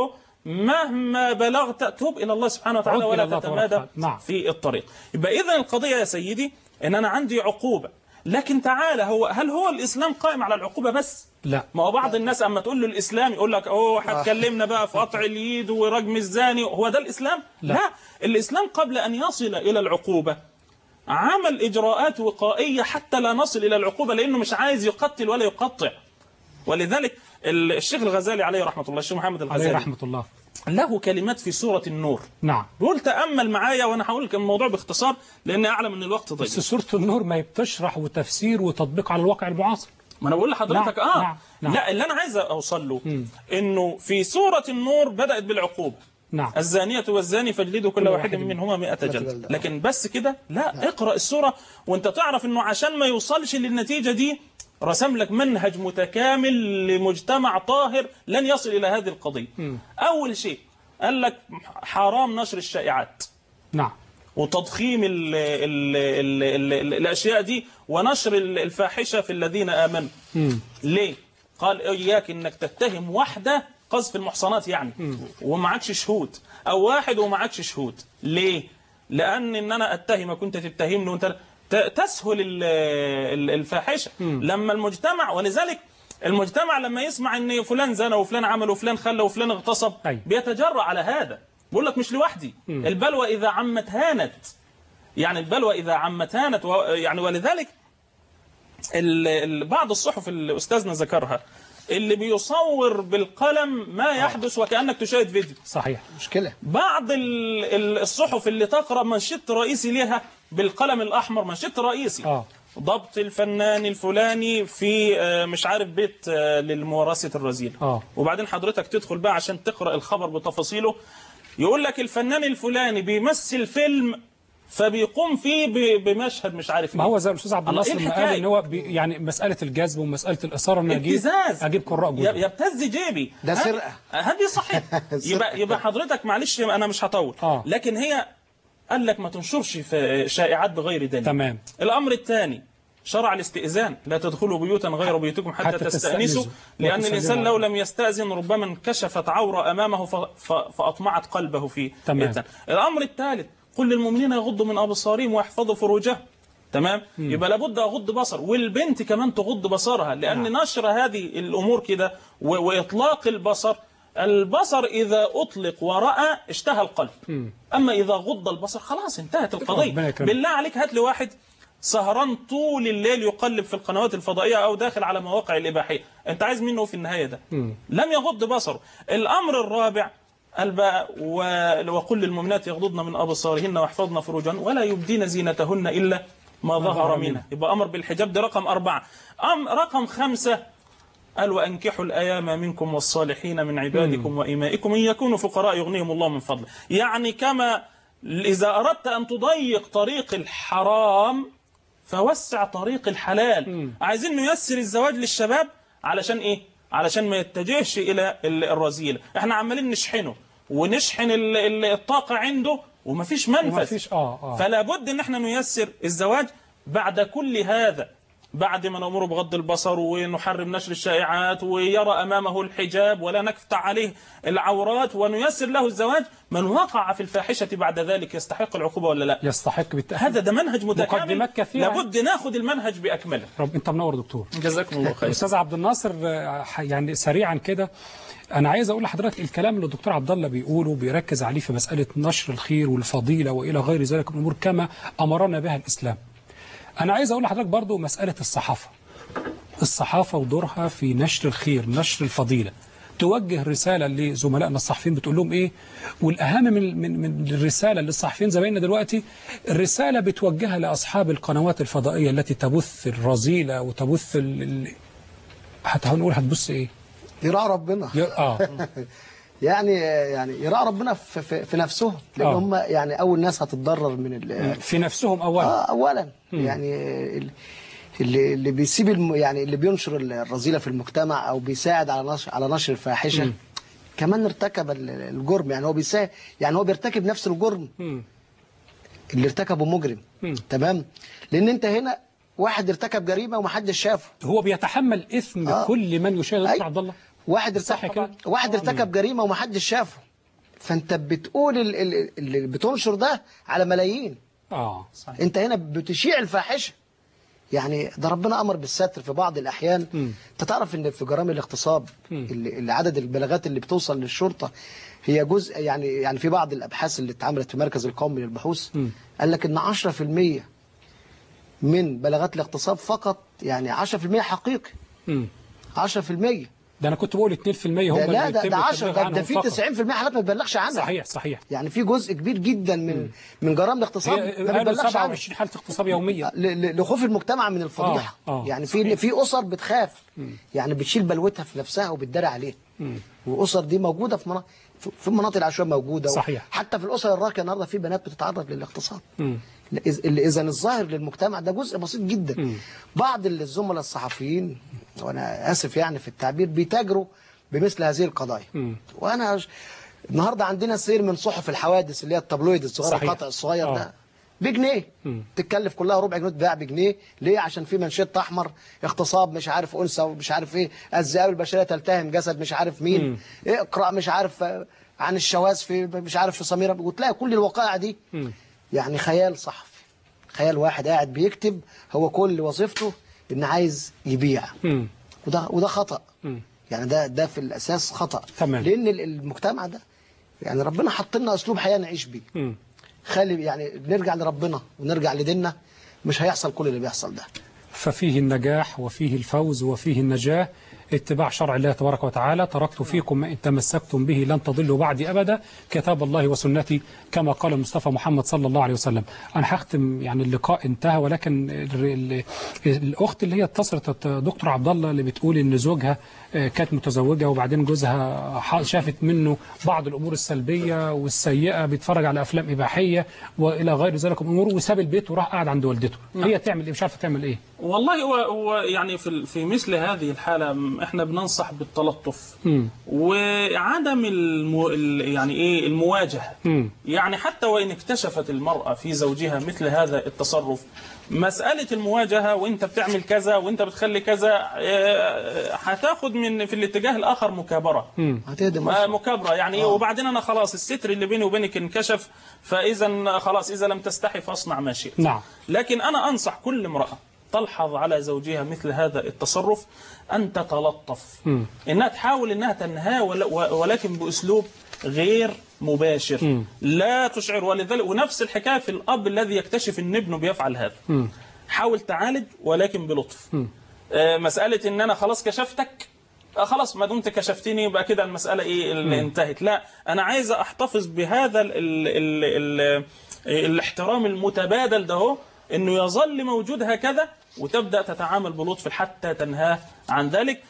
[SPEAKER 5] مهما بلغت توب الى الله سبحانه وتعالى
[SPEAKER 2] عد إلى
[SPEAKER 5] ولا
[SPEAKER 2] الله تبارك
[SPEAKER 5] تتمادى
[SPEAKER 2] وتعالى. نعم.
[SPEAKER 5] في الطريق يبقى اذا القضيه يا سيدي ان انا عندي عقوبه لكن تعالى هو هل هو الاسلام قائم على العقوبه بس
[SPEAKER 2] لا
[SPEAKER 5] ما هو بعض الناس اما تقول له الاسلام يقول لك اوه هتكلمنا بقى في قطع اليد ورجم الزاني هو ده الاسلام
[SPEAKER 2] لا.
[SPEAKER 5] لا الاسلام قبل ان يصل الى العقوبه عمل اجراءات وقائيه حتى لا نصل الى العقوبه لانه مش عايز يقتل ولا يقطع ولذلك ال- الشيخ الغزالي عليه رحمه الله الشيخ محمد
[SPEAKER 2] عليه
[SPEAKER 5] الغزالي
[SPEAKER 2] رحمة الله
[SPEAKER 5] له كلمات في سوره النور
[SPEAKER 2] نعم
[SPEAKER 5] بيقول تامل معايا وانا هقول لك الموضوع باختصار لان اعلم ان الوقت ضيق
[SPEAKER 2] بس سورة النور ما هي بتشرح وتفسير وتطبيق على الواقع المعاصر
[SPEAKER 5] ما انا بقول لحضرتك
[SPEAKER 2] نعم،
[SPEAKER 5] اه
[SPEAKER 2] نعم، نعم.
[SPEAKER 5] لا اللي انا عايز اوصل له انه في سوره النور بدات بالعقوبه
[SPEAKER 2] نعم
[SPEAKER 5] الزانية والزاني فاجلدوا كل واحد منهما 100 جلد لكن بس كده لا اقرأ السورة وانت تعرف انه عشان ما يوصلش للنتيجة دي رسم لك منهج متكامل لمجتمع طاهر لن يصل إلى هذه القضية أول شيء قال لك حرام نشر الشائعات
[SPEAKER 2] نعم
[SPEAKER 5] وتضخيم ال ال ال ال ال الأشياء دي ونشر ال- الفاحشة في الذين آمنوا
[SPEAKER 2] مم.
[SPEAKER 5] ليه؟ قال إياك إنك تتهم واحدة قذف المحصنات يعني ومعكش شهود أو واحد ومعكش شهود ليه؟ لأن إن أنا أتهمك وأنت تتهمني وأنت ت- تسهل ال- ال- الفاحشة لما المجتمع ولذلك المجتمع لما يسمع ان فلان زنى وفلان عمل وفلان خلى وفلان اغتصب بيتجرأ على هذا بقول لك مش لوحدي
[SPEAKER 2] مم.
[SPEAKER 5] البلوى اذا عمت هانت يعني البلوى اذا عمت هانت و- يعني ولذلك ال- ال- بعض الصحف اللي استاذنا ذكرها اللي بيصور بالقلم ما يحدث وكانك تشاهد فيديو
[SPEAKER 2] صحيح
[SPEAKER 17] مشكلة
[SPEAKER 5] بعض ال- ال- الصحف اللي تقرا منشط رئيسي لها بالقلم الاحمر منشط رئيسي
[SPEAKER 2] اه
[SPEAKER 5] ضبط الفنان الفلاني في آه، مش عارف بيت آه، للموارثة الرذيلة
[SPEAKER 2] اه
[SPEAKER 5] وبعدين حضرتك تدخل بقى عشان تقرأ الخبر بتفاصيله يقول لك الفنان الفلاني بيمثل فيلم فبيقوم فيه ب- بمشهد مش عارف
[SPEAKER 2] ما
[SPEAKER 5] إيه.
[SPEAKER 2] هو زي الاستاذ عبد
[SPEAKER 5] الله،
[SPEAKER 2] الناصر
[SPEAKER 5] إيه
[SPEAKER 2] ما قال
[SPEAKER 5] الحكاية؟
[SPEAKER 2] ان هو بي يعني مساله الجذب ومساله الاثاره ان اجيب
[SPEAKER 5] ابتزاز
[SPEAKER 2] اجيب قراء
[SPEAKER 5] ي-
[SPEAKER 2] جدد
[SPEAKER 5] يبتز جيبي
[SPEAKER 17] ده
[SPEAKER 5] هذه-
[SPEAKER 17] سرقة.
[SPEAKER 5] هذه صحيح يبقى يبقى حضرتك معلش انا مش هطول
[SPEAKER 2] آه.
[SPEAKER 5] لكن هي قال لك ما تنشرش في شائعات بغير دليل
[SPEAKER 2] تمام
[SPEAKER 5] الامر الثاني شرع الاستئذان لا تدخلوا بيوتا غير بيوتكم حتى,
[SPEAKER 2] حتى
[SPEAKER 5] تستأنسوا
[SPEAKER 2] تستأنسوا
[SPEAKER 5] لأن
[SPEAKER 2] وتسلموا
[SPEAKER 5] الإنسان لو
[SPEAKER 2] عليه.
[SPEAKER 5] لم يستأذن ربما انكشفت عورة أمامه ف... ف... فأطمعت قلبه في
[SPEAKER 2] تمام.
[SPEAKER 5] إذن. الأمر الثالث قل للمؤمنين يغضوا من أبصارهم ويحفظوا فروجهم تمام يبقى لابد اغض بصر والبنت كمان تغض بصرها لان
[SPEAKER 2] نعم.
[SPEAKER 5] نشر هذه الامور كده و... واطلاق البصر البصر اذا اطلق وراى اشتهى القلب
[SPEAKER 2] مم.
[SPEAKER 5] اما اذا غض البصر خلاص انتهت
[SPEAKER 2] ربنا
[SPEAKER 5] القضيه
[SPEAKER 2] يكرمك.
[SPEAKER 5] بالله عليك هات لي واحد سهران طول الليل يقلب في القنوات الفضائيه او داخل على مواقع الاباحيه انت عايز منه في النهايه ده
[SPEAKER 2] مم.
[SPEAKER 5] لم يغض بصره الامر الرابع قال بقى و- وقل للمؤمنات يغضضن من ابصارهن واحفظن فروجهن ولا يبدين زينتهن الا ما ظهر
[SPEAKER 2] ظهر
[SPEAKER 5] منها
[SPEAKER 2] منها.
[SPEAKER 5] يبقى امر بالحجاب ده رقم اربعه أم رقم خمسه قال وانكحوا الايام منكم والصالحين من عبادكم وامائكم ان يكونوا فقراء يغنيهم الله من فضله يعني كما اذا اردت ان تضيق طريق الحرام فوسع طريق الحلال
[SPEAKER 2] مم.
[SPEAKER 5] عايزين نيسر الزواج للشباب علشان ايه علشان ما يتجهش الى ال- الرذيله احنا عمالين نشحنه ونشحن ال- ال- الطاقه عنده ومفيش منفذ
[SPEAKER 2] ومفيش اه اه
[SPEAKER 5] فلا بد ان احنا نيسر الزواج بعد كل هذا بعد ما نأمره بغض البصر ونحرم نشر الشائعات ويرى أمامه الحجاب ولا نقطع عليه العورات ونيسر له الزواج من وقع في الفاحشة بعد ذلك يستحق العقوبة ولا لا
[SPEAKER 2] يستحق بالتاكيد
[SPEAKER 5] هذا ده منهج متكامل
[SPEAKER 2] مقدمات كثيرة.
[SPEAKER 5] لابد ناخد المنهج بأكمله
[SPEAKER 2] رب انت منور دكتور
[SPEAKER 5] جزاكم الله خير
[SPEAKER 2] استاذ عبد الناصر آه، ح- يعني سريعا كده انا عايز اقول لحضرتك الكلام اللي الدكتور عبد الله بيقوله بيركز عليه في مساله نشر الخير والفضيله والى غير ذلك من الامور كما امرنا بها الاسلام انا عايز اقول لحضرتك برضو مساله الصحافه الصحافه ودورها في نشر الخير نشر الفضيله توجه رساله لزملائنا الصحفيين بتقول لهم ايه والاهم من من من الرساله للصحفيين زمايلنا دلوقتي الرساله بتوجهها لاصحاب القنوات الفضائيه التي تبث الرذيله وتبث ال... ال... حتى هنقول هتبص ايه
[SPEAKER 17] يراعي ربنا
[SPEAKER 2] ي... اه
[SPEAKER 17] يعني يعني يراعي ربنا في, في, في نفسهم لان
[SPEAKER 2] آه.
[SPEAKER 17] هم يعني اول ناس هتتضرر من ال-
[SPEAKER 2] في نفسهم اولا
[SPEAKER 17] اه اولا
[SPEAKER 2] مم.
[SPEAKER 17] يعني ال- اللي اللي بيسيب الم يعني اللي بينشر الرذيله في المجتمع او بيساعد على نشر على نشر الفاحشه
[SPEAKER 2] مم.
[SPEAKER 17] كمان ارتكب ال- الجرم يعني هو بيساعد يعني هو بيرتكب نفس الجرم
[SPEAKER 2] مم.
[SPEAKER 17] اللي ارتكبه مجرم
[SPEAKER 2] مم.
[SPEAKER 17] تمام لان انت هنا واحد ارتكب جريمه ومحدش شافه
[SPEAKER 2] هو بيتحمل اثم
[SPEAKER 17] آه.
[SPEAKER 2] كل من يشاهد دكتور
[SPEAKER 17] أي.
[SPEAKER 2] عبد الله
[SPEAKER 17] واحد
[SPEAKER 2] صح
[SPEAKER 17] ارتكب
[SPEAKER 2] كده؟
[SPEAKER 17] واحد ارتكب جريمه ومحدش شافه فانت بتقول ال- ال- اللي بتنشر ده على ملايين
[SPEAKER 2] اه صحيح
[SPEAKER 17] انت هنا بتشيع الفاحشه يعني ده ربنا امر بالستر في بعض الاحيان انت تعرف ان في جرائم الاغتصاب اللي اللي عدد البلاغات اللي بتوصل للشرطه هي جزء يعني يعني في بعض الابحاث اللي اتعملت في مركز القومي للبحوث قال لك ان 10% من بلاغات الاغتصاب فقط يعني 10% حقيقي
[SPEAKER 2] مم.
[SPEAKER 17] 10%
[SPEAKER 2] ده انا كنت بقول 2% هم
[SPEAKER 17] ده لا
[SPEAKER 2] اللي
[SPEAKER 17] ده
[SPEAKER 2] يتم
[SPEAKER 17] ده 10
[SPEAKER 2] التبليغ
[SPEAKER 17] ده, ده
[SPEAKER 2] عنهم
[SPEAKER 17] في
[SPEAKER 2] فقط.
[SPEAKER 17] 90% حالات ما بتبلغش عنها
[SPEAKER 2] صحيح صحيح
[SPEAKER 17] يعني في جزء كبير جدا من من جرائم الاغتصاب
[SPEAKER 2] هي
[SPEAKER 17] ما
[SPEAKER 2] قالوا
[SPEAKER 17] بتبلغش عنها
[SPEAKER 2] 27 حاله اغتصاب يوميا
[SPEAKER 17] ل- ل- لخوف المجتمع من الفضيحه
[SPEAKER 2] آه، آه،
[SPEAKER 17] يعني في في اسر بتخاف يعني بتشيل بلوتها في نفسها وبتداري عليها والاسر دي موجوده في مناطق في المناطق العشوائيه موجوده
[SPEAKER 2] صحيح.
[SPEAKER 17] حتى في الاسر الراقيه النهارده في بنات بتتعرض للاغتصاب
[SPEAKER 2] مم.
[SPEAKER 17] اذا الظاهر للمجتمع ده جزء بسيط جدا بعض الزملاء الصحفيين وانا اسف يعني في التعبير بيتاجروا بمثل هذه القضايا
[SPEAKER 2] مم.
[SPEAKER 17] وانا ش- النهارده عندنا سير من صحف الحوادث اللي هي التابلويد الصغير
[SPEAKER 2] صحيح.
[SPEAKER 17] القطع الصغير
[SPEAKER 2] آه.
[SPEAKER 17] ده بجنيه
[SPEAKER 2] مم.
[SPEAKER 17] تتكلف كلها ربع جنيه تباع بجنيه ليه عشان في منشط احمر اغتصاب مش عارف انثى ومش عارف ايه الذئاب البشريه تلتهم جسد مش عارف مين
[SPEAKER 2] مم.
[SPEAKER 17] اقرا مش عارف آه، عن الشواذ في مش عارف في سميره وتلاقي كل الوقائع دي
[SPEAKER 2] مم.
[SPEAKER 17] يعني خيال صحفي خيال واحد قاعد بيكتب هو كل وظيفته ان عايز يبيع
[SPEAKER 2] مم.
[SPEAKER 17] وده وده خطأ
[SPEAKER 2] مم.
[SPEAKER 17] يعني ده ده في الاساس خطأ
[SPEAKER 2] تمام.
[SPEAKER 17] لان ال- المجتمع ده يعني ربنا حط لنا اسلوب حياه نعيش بيه
[SPEAKER 2] مم.
[SPEAKER 17] خلي يعني نرجع لربنا ونرجع لديننا مش هيحصل كل اللي بيحصل ده
[SPEAKER 2] ففيه النجاح وفيه الفوز وفيه النجاة اتباع شرع الله تبارك وتعالى تركت فيكم ما إن تمسكتم به لن تضلوا بعدي أبدا كتاب الله وسنتي كما قال المصطفى محمد صلى الله عليه وسلم أنا هختم يعني اللقاء انتهى ولكن ال- ال- الأخت اللي هي اتصلت دكتور عبد الله اللي بتقول إن زوجها آه، كانت متزوجة وبعدين جوزها ح- شافت منه بعض الأمور السلبية والسيئة بيتفرج على أفلام إباحية وإلى غير ذلك من أمور وساب البيت وراح قاعد عند والدته
[SPEAKER 5] نعم.
[SPEAKER 2] هي تعمل إيه مش عارفة تعمل إيه
[SPEAKER 5] والله هو هو يعني في ال- في مثل هذه الحاله م- احنا بننصح بالتلطف
[SPEAKER 2] مم.
[SPEAKER 5] وعدم المو ال- يعني ايه المواجهه
[SPEAKER 2] مم.
[SPEAKER 5] يعني حتى وان اكتشفت المراه في زوجها مثل هذا التصرف مساله المواجهه وانت بتعمل كذا وانت بتخلي كذا آه، هتاخد من في الاتجاه الاخر مكابره
[SPEAKER 17] هتهدم
[SPEAKER 5] ما- مكابره يعني ايه وبعدين انا خلاص الستر اللي بيني وبينك انكشف فاذا خلاص اذا لم تستحي فاصنع ما شئت
[SPEAKER 2] نعم
[SPEAKER 5] لكن أنا أنصح كل امرأة تلحظ على زوجها مثل هذا التصرف أن تتلطف
[SPEAKER 2] مم.
[SPEAKER 5] إنها تحاول إنها تنهاه ول- ولكن بأسلوب غير مباشر
[SPEAKER 2] مم.
[SPEAKER 5] لا تشعر ولذلك ونفس الحكاية في الأب الذي يكتشف أن ابنه بيفعل هذا
[SPEAKER 2] مم.
[SPEAKER 5] حاول تعالج ولكن بلطف
[SPEAKER 2] مم.
[SPEAKER 5] آه، مسألة إن أنا خلاص كشفتك آه، خلاص ما دمت كشفتني يبقى كده المسألة إيه اللي
[SPEAKER 2] مم.
[SPEAKER 5] انتهت لا أنا عايز أحتفظ بهذا ال ال ال ال الاحترام المتبادل ده هو إنه يظل موجود هكذا وتبدأ تتعامل بلطف حتى تنهاه عن ذلك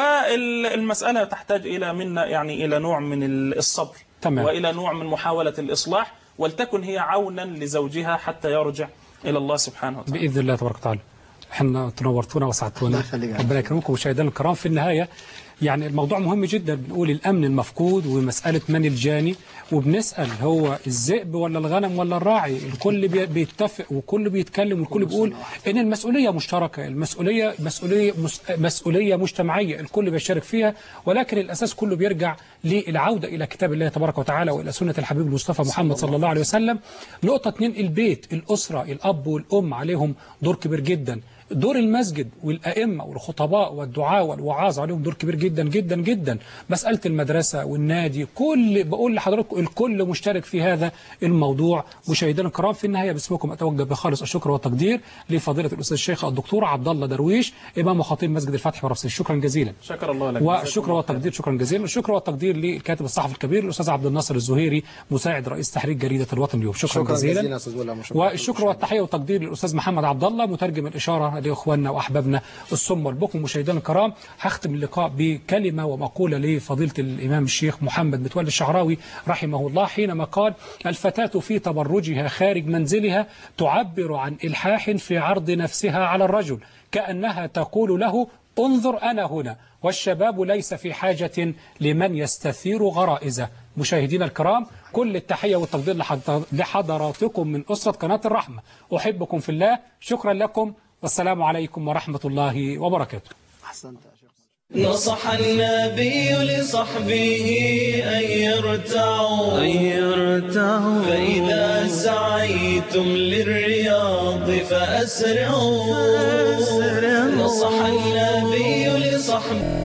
[SPEAKER 5] والمسألة تحتاج إلى منا يعني إلى نوع من الصبر
[SPEAKER 2] تمام.
[SPEAKER 5] وإلى نوع من محاولة الإصلاح ولتكن هي عونا لزوجها حتى يرجع إلى الله سبحانه وتعالى
[SPEAKER 2] بإذن الله تبارك وتعالى احنا تنورتونا وسعدتونا
[SPEAKER 17] الله يخليك يا
[SPEAKER 2] ربنا يكرمكم مشاهدينا الكرام في النهاية يعني الموضوع مهم جدا بنقول الأمن المفقود ومسألة من الجاني وبنسأل هو الذئب ولا الغنم ولا الراعي الكل بي- بيتفق وكل بيتكلم والكل بيقول إن المسؤولية مشتركة المسؤولية مسؤولية مس- مسؤولية مجتمعية الكل بيشارك فيها ولكن الأساس كله بيرجع للعودة إلى كتاب الله تبارك وتعالى وإلى سنة الحبيب المصطفى محمد صلى الله عليه وسلم نقطة اتنين البيت الأسرة الأب والأم عليهم دور كبير جدا دور المسجد والأئمة والخطباء والدعاء والوعاظ عليهم دور كبير جدا جدا جدا مسألة المدرسة والنادي كل بقول لحضراتكم الكل مشترك في هذا الموضوع مشاهدينا الكرام في النهاية باسمكم أتوجه بخالص الشكر والتقدير لفضيلة الأستاذ الشيخ الدكتور عبد الله درويش إمام وخطيب مسجد الفتح ورفسي شكرا جزيلا
[SPEAKER 5] شكر الله لك
[SPEAKER 2] والشكر والتقدير شكرا جزيلا والشكر والتقدير للكاتب الصحفي الكبير الأستاذ عبد الناصر الزهيري مساعد رئيس تحرير جريدة الوطن اليوم شكرا,
[SPEAKER 17] شكرا
[SPEAKER 2] جزيلا
[SPEAKER 17] جزيلا يا استاذ ولا شكرا
[SPEAKER 2] والشكر والتحية والتقدير للأستاذ محمد عبد الله مترجم الإشارة لإخواننا وأحبابنا الصم والبكم مشاهدينا الكرام هختم اللقاء بكلمة ومقولة لفضيلة الإمام الشيخ محمد متولي الشعراوي رحمه الله حينما قال الفتاة في تبرجها خارج منزلها تعبر عن إلحاح في عرض نفسها على الرجل كأنها تقول له انظر أنا هنا والشباب ليس في حاجة لمن يستثير غرائزه مشاهدينا الكرام كل التحية والتقدير لحض- لحضراتكم من أسرة قناة الرحمة أحبكم في الله شكرا لكم والسلام عليكم ورحمة الله وبركاته
[SPEAKER 17] احسنت يا شيخ
[SPEAKER 1] نصح النبي لصحبه أن يرتعوا أن يرتعوا فإذا سعيتم للرياض فأسرعوا نصح النبي لصحبه